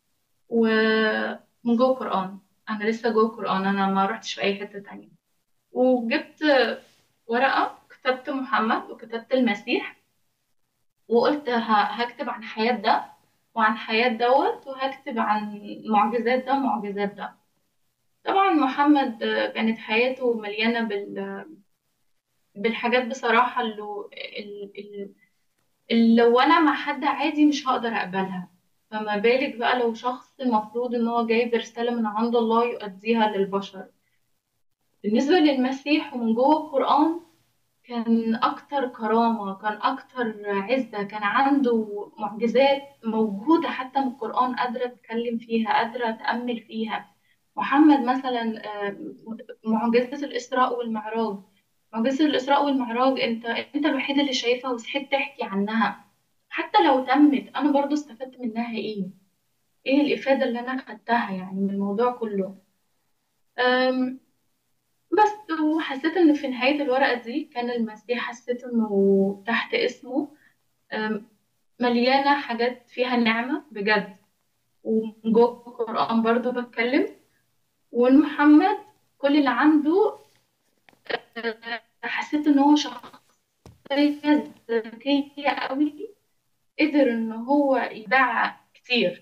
ومن جوه القرآن انا لسه جوه القرآن انا ما رحتش في اي حتة تانية وجبت ورقة كتبت محمد وكتبت المسيح وقلت ه- هكتب عن حياة ده وعن حياة دوت وهكتب عن معجزات ده ومعجزات ده طبعا محمد آه، كانت حياته مليانة بال بالحاجات بصراحة اللي ال- ال- اللي لو أنا مع حد عادي مش هقدر أقبلها فما بالك بقى لو شخص المفروض إن هو جايب رسالة من عند الله يؤديها للبشر بالنسبة للمسيح ومن جوه القرآن كان أكتر كرامة كان أكتر عزة كان عنده معجزات موجودة حتى من القرآن قادرة أتكلم فيها قادرة أتأمل فيها محمد مثلا آه، معجزة الإسراء والمعراج معجزة الإسراء والمعراج أنت أنت الوحيد اللي شايفها وصحيت تحكي عنها حتى لو تمت أنا برضو استفدت منها إيه؟ إيه الإفادة اللي أنا خدتها يعني من الموضوع كله؟ أم، بس وحسيت ان في نهاية الورقة دي كان المسيح حسيت انه تحت اسمه أم، مليانة حاجات فيها نعمة بجد ومن جوه القرآن برضو بتكلم والمحمد كل اللي عنده أه، حسيت ان هو شخصية ذكية قوي قدر ان هو يباع كتير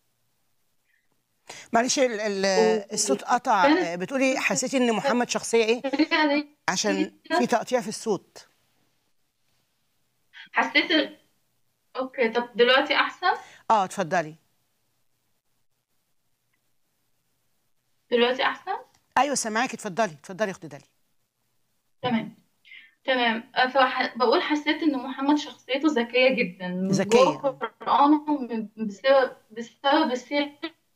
معلش ال- ال- الصوت قطع كانت- آه، بتقولي حسيتي ان محمد شخصيه ايه عشان في تقطيع في الصوت حسيت اوكي طب دلوقتي احسن اه اتفضلي دلوقتي احسن ايوه سامعاكي اتفضلي اتفضلي يا اختي دالي تمام تمام فبقول حسيت ان محمد شخصيته ذكيه جدا من ذكية. جوه القران ومن- بسبب بسبب السيره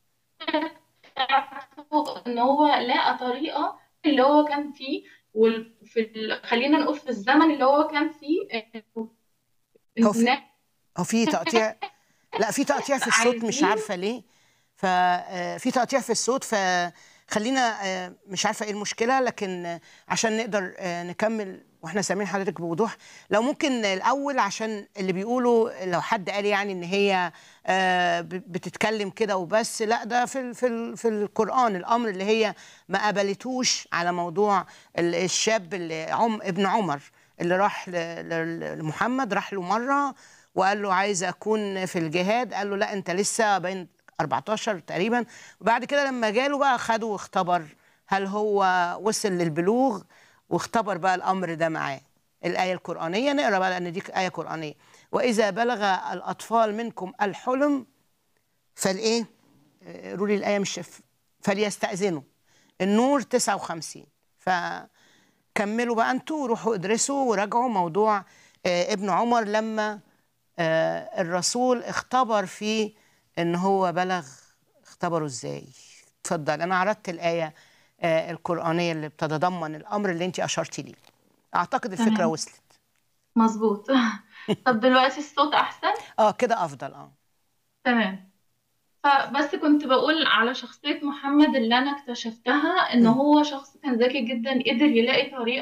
بتاعته ان هو لقى طريقه اللي هو كان فيه وفي ال... خلينا نقول في الزمن اللي هو كان فيه هو في- الناس هو في تقطيع لا في تقطيع في الصوت مش عايزين- عارفه ليه ففي تقطيع في الصوت فخلينا آه، مش عارفه ايه المشكله لكن آه، عشان نقدر آه، نكمل واحنا سامعين حضرتك بوضوح لو ممكن الاول عشان اللي بيقولوا لو حد قال يعني ان هي آه، ب- بتتكلم كده وبس لا ده في ال- في ال- في القران الامر اللي هي ما قبلتوش على موضوع ال- الشاب اللي عم ابن عمر اللي راح ل- ل- لمحمد راح له مره وقال له عايز اكون في الجهاد قال له لا انت لسه بين 14 تقريبا وبعد كده لما جاله بقى خده واختبر هل هو وصل للبلوغ واختبر بقى الامر ده معاه الايه القرانيه نقرا بقى لان دي ايه قرانيه واذا بلغ الاطفال منكم الحلم فالايه آه، قولوا لي الايه مش شايف فليستاذنوا النور 59 فكملوا بقى انتوا وروحوا ادرسوا وراجعوا موضوع آه، ابن عمر لما آه، الرسول اختبر فيه ان هو بلغ اختبره ازاي اتفضل انا عرضت الايه آه، القرانيه اللي بتتضمن الامر اللي انت اشرتي ليه اعتقد الفكره تمام. وصلت مظبوط طب دلوقتي الصوت احسن اه كده افضل اه تمام فبس كنت بقول على شخصية محمد اللي أنا اكتشفتها إن هو شخص كان ذكي جدا قدر يلاقي طريقة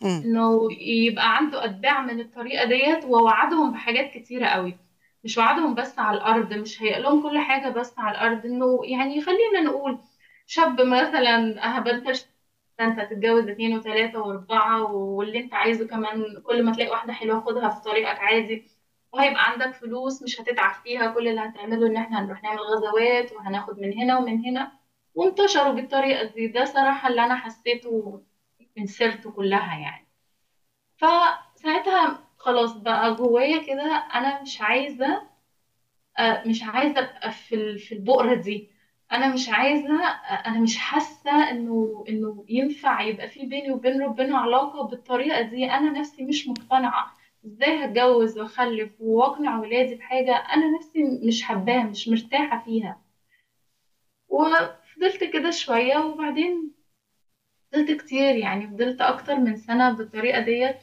مم. انه يبقى عنده اتباع من الطريقه ديت ووعدهم بحاجات كتيره قوي مش وعدهم بس على الارض مش هيقول لهم كل حاجه بس على الارض انه يعني خلينا نقول شاب مثلا اه بنت انت تتجوز اتنين وتلاته واربعه واللي انت عايزه كمان كل ما تلاقي واحده حلوه خدها في طريقك عادي وهيبقى عندك فلوس مش هتتعب فيها كل اللي هتعمله ان احنا هنروح نعمل غزوات وهناخد من هنا ومن هنا وانتشروا بالطريقه دي ده صراحه اللي انا حسيته من سيرته كلها يعني فساعتها خلاص بقى جوايا كده انا مش عايزه آه، مش عايزه ابقى في ال- في البؤره دي انا مش عايزه آه، انا مش حاسه انه انه ينفع يبقى في بيني وبين ربنا علاقه بالطريقه دي انا نفسي مش مقتنعه ازاي هتجوز واخلف واقنع ولادي بحاجه انا نفسي مش حباها مش مرتاحه فيها وفضلت كده شويه وبعدين فضلت كتير يعني فضلت أكتر من سنة بالطريقة ديت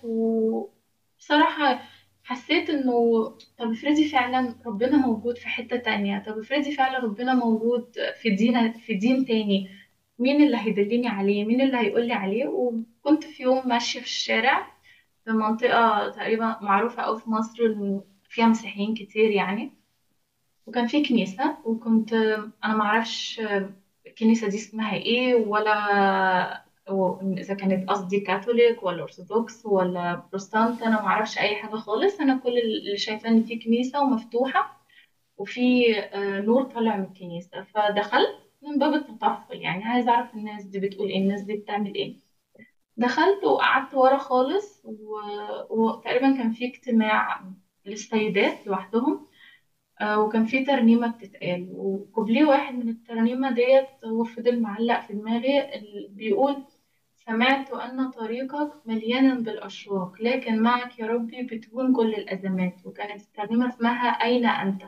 وبصراحة حسيت إنه طب افرضي فعلا ربنا موجود في حتة تانية طب افرضي فعلا ربنا موجود في دين في دين تاني مين اللي هيدلني عليه مين اللي هيقولي عليه وكنت في يوم ماشية في الشارع في منطقة تقريبا معروفة أوي في مصر إنه فيها مسيحيين كتير يعني وكان في كنيسة وكنت أنا معرفش الكنيسة دي اسمها إيه ولا إذا كانت قصدي كاثوليك ولا أرثوذكس ولا بروتستانت أنا معرفش أي حاجة خالص أنا كل اللي شايفاه إن في كنيسة ومفتوحة وفي آه، نور طالع من الكنيسة فدخلت من باب التطفل يعني عايزة أعرف الناس دي بتقول إيه الناس دي بتعمل إيه دخلت وقعدت ورا خالص و... وتقريبا كان في اجتماع للسيدات لوحدهم آه، وكان في ترنيمة بتتقال وكوبليه واحد من الترنيمة ديت هو فضل معلق في دماغي اللي بيقول سمعت أن طريقك مليانا بالأشواق لكن معك يا ربي بتهون كل الأزمات وكانت الترنيمة اسمها أين أنت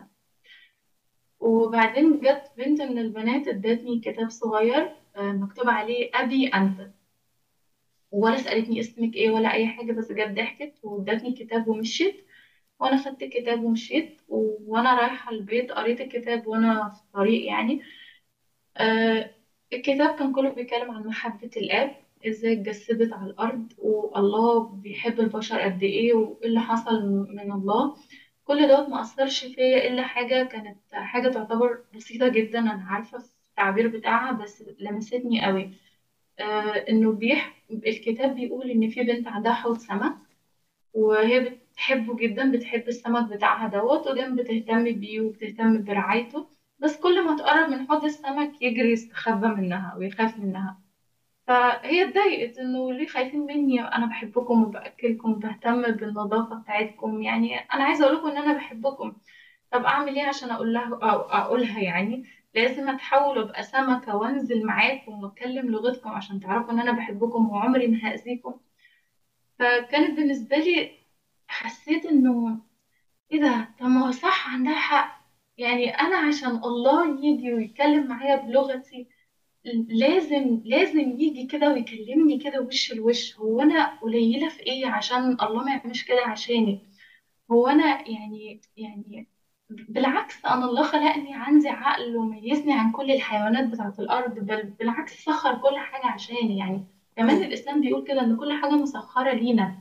وبعدين جت بنت من البنات ادتني كتاب صغير آه، مكتوب عليه أبي أنت ولا سألتني اسمك ايه ولا أي حاجة بس جت ضحكت وادتني كتاب ومشيت وانا خدت الكتاب ومشيت و- وانا رايحه البيت قريت الكتاب وانا في الطريق يعني آه الكتاب كان كله بيتكلم عن محبه الاب ازاي اتجسدت على الارض والله بيحب البشر قد ايه وايه اللي حصل من الله كل دوت ما اثرش فيا الا حاجه كانت حاجه تعتبر بسيطه جدا انا عارفه في التعبير بتاعها بس لمستني قوي آه انه بيح الكتاب بيقول ان في بنت عندها حوض سمك وهي بتحبه جدا بتحب السمك بتاعها دوت ودايما بتهتم بيه وبتهتم برعايته بس كل ما تقرب من حوض السمك يجري يستخبى منها ويخاف منها فهي اتضايقت انه ليه خايفين مني انا بحبكم وباكلكم وبهتم بالنظافه بتاعتكم يعني انا عايزه اقول لكم ان انا بحبكم طب اعمل ايه عشان اقول لها أو اقولها يعني لازم اتحول وابقى سمكه وانزل معاكم واتكلم لغتكم عشان تعرفوا ان انا بحبكم وعمري ما هاذيكم فكانت بالنسبه لي حسيت انه ايه ده طب ما هو صح عندها حق يعني انا عشان الله يجي ويتكلم معايا بلغتي لازم لازم يجي كده ويكلمني كده وش لوش هو انا قليله في ايه عشان الله ما يعملش كده عشاني هو انا يعني يعني بالعكس انا الله خلقني عندي عقل وميزني عن كل الحيوانات بتاعه الارض بل بالعكس سخر كل حاجه عشاني يعني كمان الاسلام بيقول كده ان كل حاجه مسخره لينا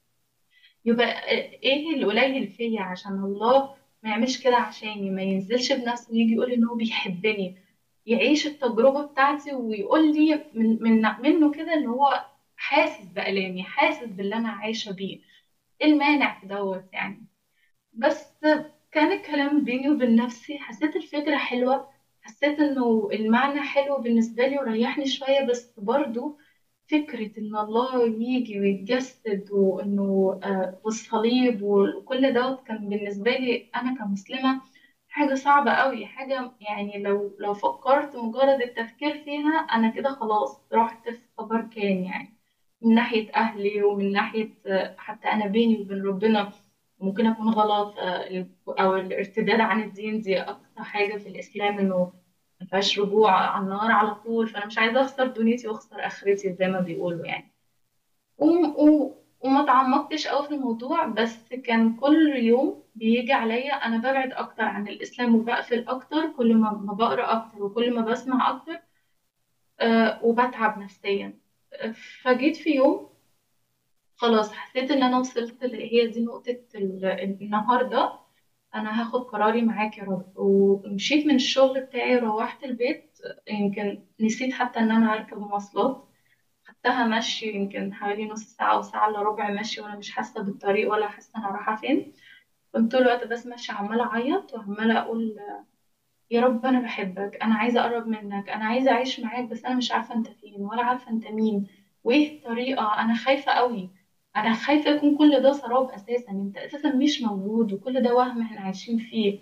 يبقى ايه اللي قليل فيا عشان الله ما يعملش كده عشاني ما ينزلش بنفسه ويجي يقول ان هو بيحبني يعيش التجربة بتاعتي ويقول لي من, من منه كده ان هو حاسس بألامي حاسس باللي انا عايشة بيه ايه المانع في دوت يعني بس كان الكلام بيني وبين نفسي حسيت الفكرة حلوة حسيت انه المعنى حلو بالنسبة لي وريحني شوية بس برضو فكرة إن الله يجي ويتجسد وإنه آه والصليب وكل دوت كان بالنسبة لي أنا كمسلمة حاجة صعبة قوي حاجة يعني لو لو فكرت مجرد التفكير فيها أنا كده خلاص رحت في خبر كان يعني من ناحية أهلي ومن ناحية آه حتى أنا بيني وبين ربنا ممكن أكون غلط آه أو الارتداد عن الدين دي أكتر حاجة في الإسلام إنه مفيهاش رجوع على النار على طول فانا مش عايزه اخسر دنيتي واخسر اخرتي زي ما بيقولوا يعني و... و... وما تعمقتش قوي في الموضوع بس كان كل يوم بيجي عليا انا ببعد اكتر عن الاسلام وبقفل اكتر كل ما ما بقرا اكتر وكل ما بسمع اكتر أه وبتعب نفسيا فجيت في يوم خلاص حسيت ان انا وصلت ل- هي دي نقطة ال- النهاردة انا هاخد قراري معاك يا رب ومشيت من الشغل بتاعي وروحت البيت يمكن نسيت حتى ان انا اركب مواصلات خدتها مشي يمكن حوالي نص ساعة وساعة الا ربع مشي وانا مش حاسة بالطريق ولا حاسة انا رايحة فين كنت طول الوقت بس ماشية عمالة اعيط وعمالة اقول يا رب انا بحبك انا عايزة اقرب منك انا عايزة اعيش معاك بس انا مش عارفة انت فين ولا عارفة انت مين وايه الطريقة انا خايفة قوي انا خايفة يكون كل ده سراب اساسا انت اساسا مش موجود وكل ده وهم احنا عايشين فيه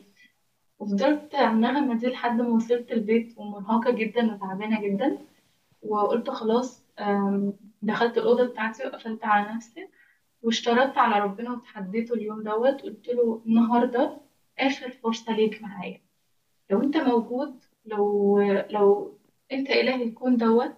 وفضلت على النغمة دي لحد ما وصلت البيت ومرهقة جدا وتعبانة جدا وقلت خلاص أم، دخلت الأوضة بتاعتي وقفلت على نفسي واشترطت على ربنا وتحديته اليوم دوت قلت له النهاردة آخر فرصة ليك معايا لو أنت موجود لو لو أنت إله الكون دوت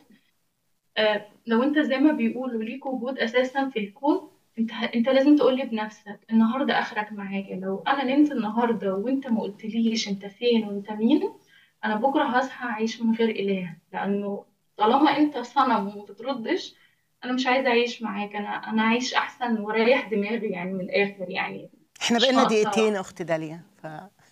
آه، لو أنت زي ما بيقولوا ليك وجود أساسا في الكون أنت أنت لازم تقولي بنفسك النهاردة آخرك معايا لو أنا نمت النهاردة وأنت ما قلتليش أنت فين وأنت مين أنا بكرة هصحى أعيش من غير إله لأنه طالما أنت صنم وما بتردش أنا مش عايزة أعيش معاك أنا أنا أعيش أحسن وأريح دماغي يعني من الآخر يعني احنا مش بقينا ناقصة. دقيقتين اخت داليا ف...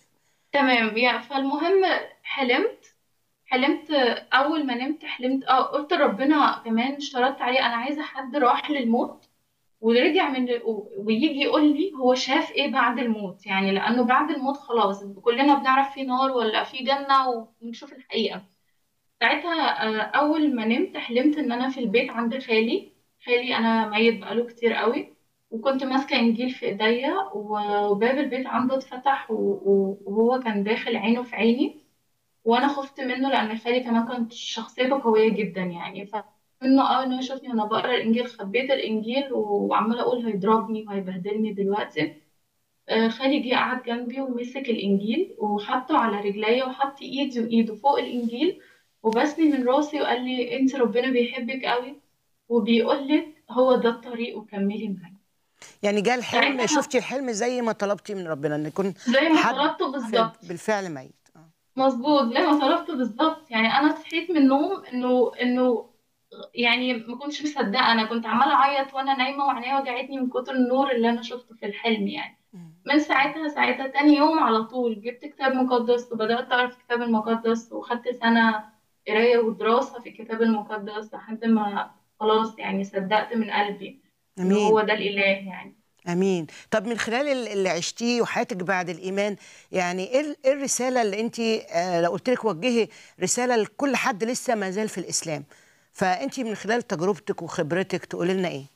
تمام يعني فالمهم حلمت حلمت اول ما نمت حلمت اه قلت لربنا كمان اشترطت عليه انا عايزه حد راح للموت ورجع من و- ويجي يقول لي هو شاف ايه بعد الموت يعني لانه بعد الموت خلاص كلنا بنعرف في نار ولا في جنه ونشوف الحقيقه ساعتها آه، اول ما نمت حلمت ان انا في البيت عند خالي خالي انا ميت بقاله كتير قوي وكنت ماسكه انجيل في ايديا وباب البيت عنده اتفتح و- و- وهو كان داخل عينه في عيني وانا خفت منه لان خالي كمان كانت شخصيته قويه جدا يعني فانه اول ما يشوفني وانا بقرا الانجيل خبيت الانجيل وعماله اقول هيضربني وهيبهدلني دلوقتي آه، خالي جه قعد جنبي ومسك الانجيل وحطه على رجليا وحط ايدي وايده فوق الانجيل وبسني من راسي وقال لي انت ربنا بيحبك قوي وبيقول لك هو ده الطريق وكملي معايا يعني جاء الحلم ساعتها- شفتي الحلم زي ما طلبتي من ربنا ان يكون زي ما حد طلبته بالظبط بالفعل ميت آه. مظبوط زي ما طلبت بالظبط يعني انا صحيت من النوم انه انه يعني ما كنتش مصدقه انا كنت عماله اعيط وانا نايمه وعينيا وجعتني من كتر النور اللي انا شفته في الحلم يعني من ساعتها ساعتها تاني يوم على طول جبت كتاب مقدس وبدات اقرا في الكتاب المقدس وخدت سنه قرايه ودراسه في الكتاب المقدس لحد ما خلاص يعني صدقت من قلبي ان امين هو ده الاله يعني امين طب من خلال ال- اللي عشتيه وحياتك بعد الايمان يعني ايه ال- إيه الرساله اللي انت آه، لو قلت لك وجهي رساله لكل حد لسه ما زال في الاسلام فانت من خلال تجربتك وخبرتك تقولي لنا ايه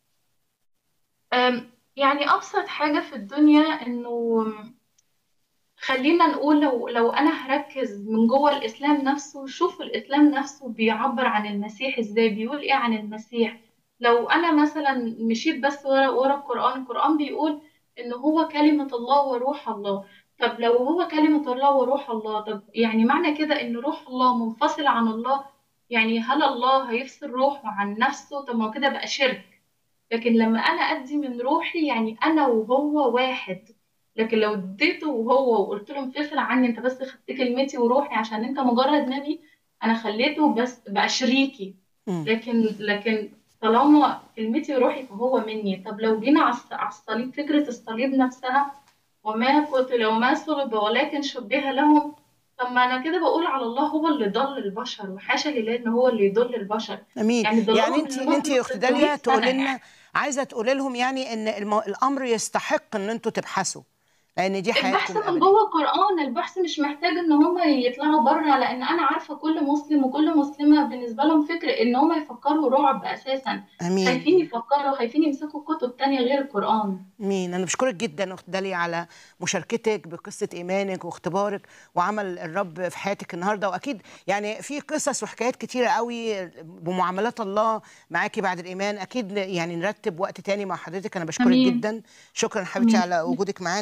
أم، يعني أبسط حاجة في الدنيا إنه خلينا نقول لو لو أنا هركز من جوه الإسلام نفسه شوف الإسلام نفسه بيعبر عن المسيح إزاي بيقول إيه عن المسيح لو أنا مثلا مشيت بس ورا ورا القرآن القرآن بيقول إن هو كلمة الله وروح الله طب لو هو كلمة الله وروح الله طب يعني معنى كده إن روح الله منفصلة عن الله يعني هل الله هيفصل روحه عن نفسه طب ما هو كده بقى شرك لكن لما انا ادي من روحي يعني انا وهو واحد لكن لو اديته وهو وقلت له انفصل عني انت بس خدت كلمتي وروحي عشان انت مجرد نبي انا خليته بس بقى شريكي مم. لكن لكن طالما كلمتي وروحي فهو مني طب لو جينا على الص- على الصليب فكرة الصليب نفسها وما قتل وما صلب ولكن شبه لهم طب ما انا كده بقول على الله هو اللي ضل البشر وحاشا لله ان هو اللي يضل البشر امين يعني ضلهم يعني انت لمدة انت يا اخت 300 داليا سنة تقولي لنا يعني. عايزه تقولي لهم يعني ان المو... الامر يستحق ان انتوا تبحثوا لان دي البحث حياتكم من الابديه جوه القرآن البحث مش محتاج ان هم يطلعوا بره لان انا عارفة كل مسلم وكل مسلمة بالنسبة لهم فكر ان هم يفكروا رعب اساسا امين خايفين يفكروا خايفين يمسكوا كتب تانية غير القرآن مين انا بشكرك جدا اخت داليا على مشاركتك بقصه ايمانك واختبارك وعمل الرب في حياتك النهارده واكيد يعني في قصص وحكايات كتيره قوي بمعاملات الله معاكي بعد الايمان اكيد يعني نرتب وقت تاني مع حضرتك انا بشكرك امين جدا شكرا حبيبتي امين على وجودك معانا ربنا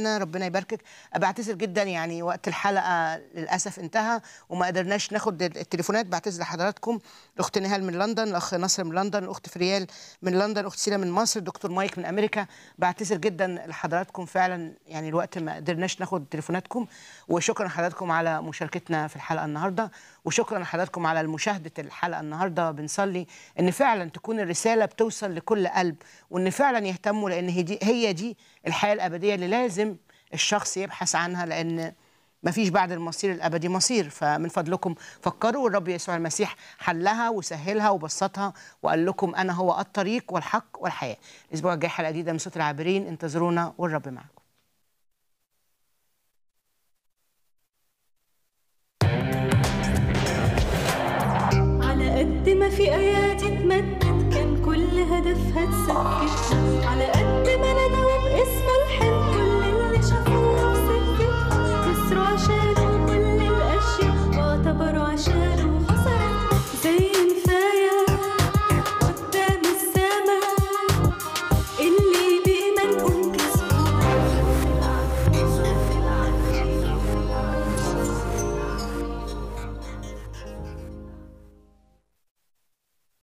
ربنا يباركك بعتذر جدا يعني وقت الحلقه للاسف انتهى وما قدرناش ناخد التليفونات بعتذر لحضراتكم الاخت نهال من لندن الاخ نصر من لندن الاخت فريال من لندن الاخت سيلا من مصر دكتور مايك من امريكا بعتذر جدا لحضراتكم فعلا يعني الوقت ما قدرناش ناخد تليفوناتكم وشكرا لحضراتكم على مشاركتنا في الحلقه النهارده وشكرا لحضراتكم على مشاهده الحلقه النهارده بنصلي ان فعلا تكون الرساله بتوصل لكل قلب وان فعلا يهتموا لان هي دي هي دي الحياه الابديه اللي لازم الشخص يبحث عنها لان ما فيش بعد المصير الابدي مصير فمن فضلكم فكروا والرب يسوع المسيح حلها وسهلها وبسطها وقال لكم انا هو الطريق والحق والحياه الاسبوع الجاي حلقه جديده من صوت العابرين انتظرونا والرب معكم على قد ما في ايات اتمدت كان كل هدفها تسكت على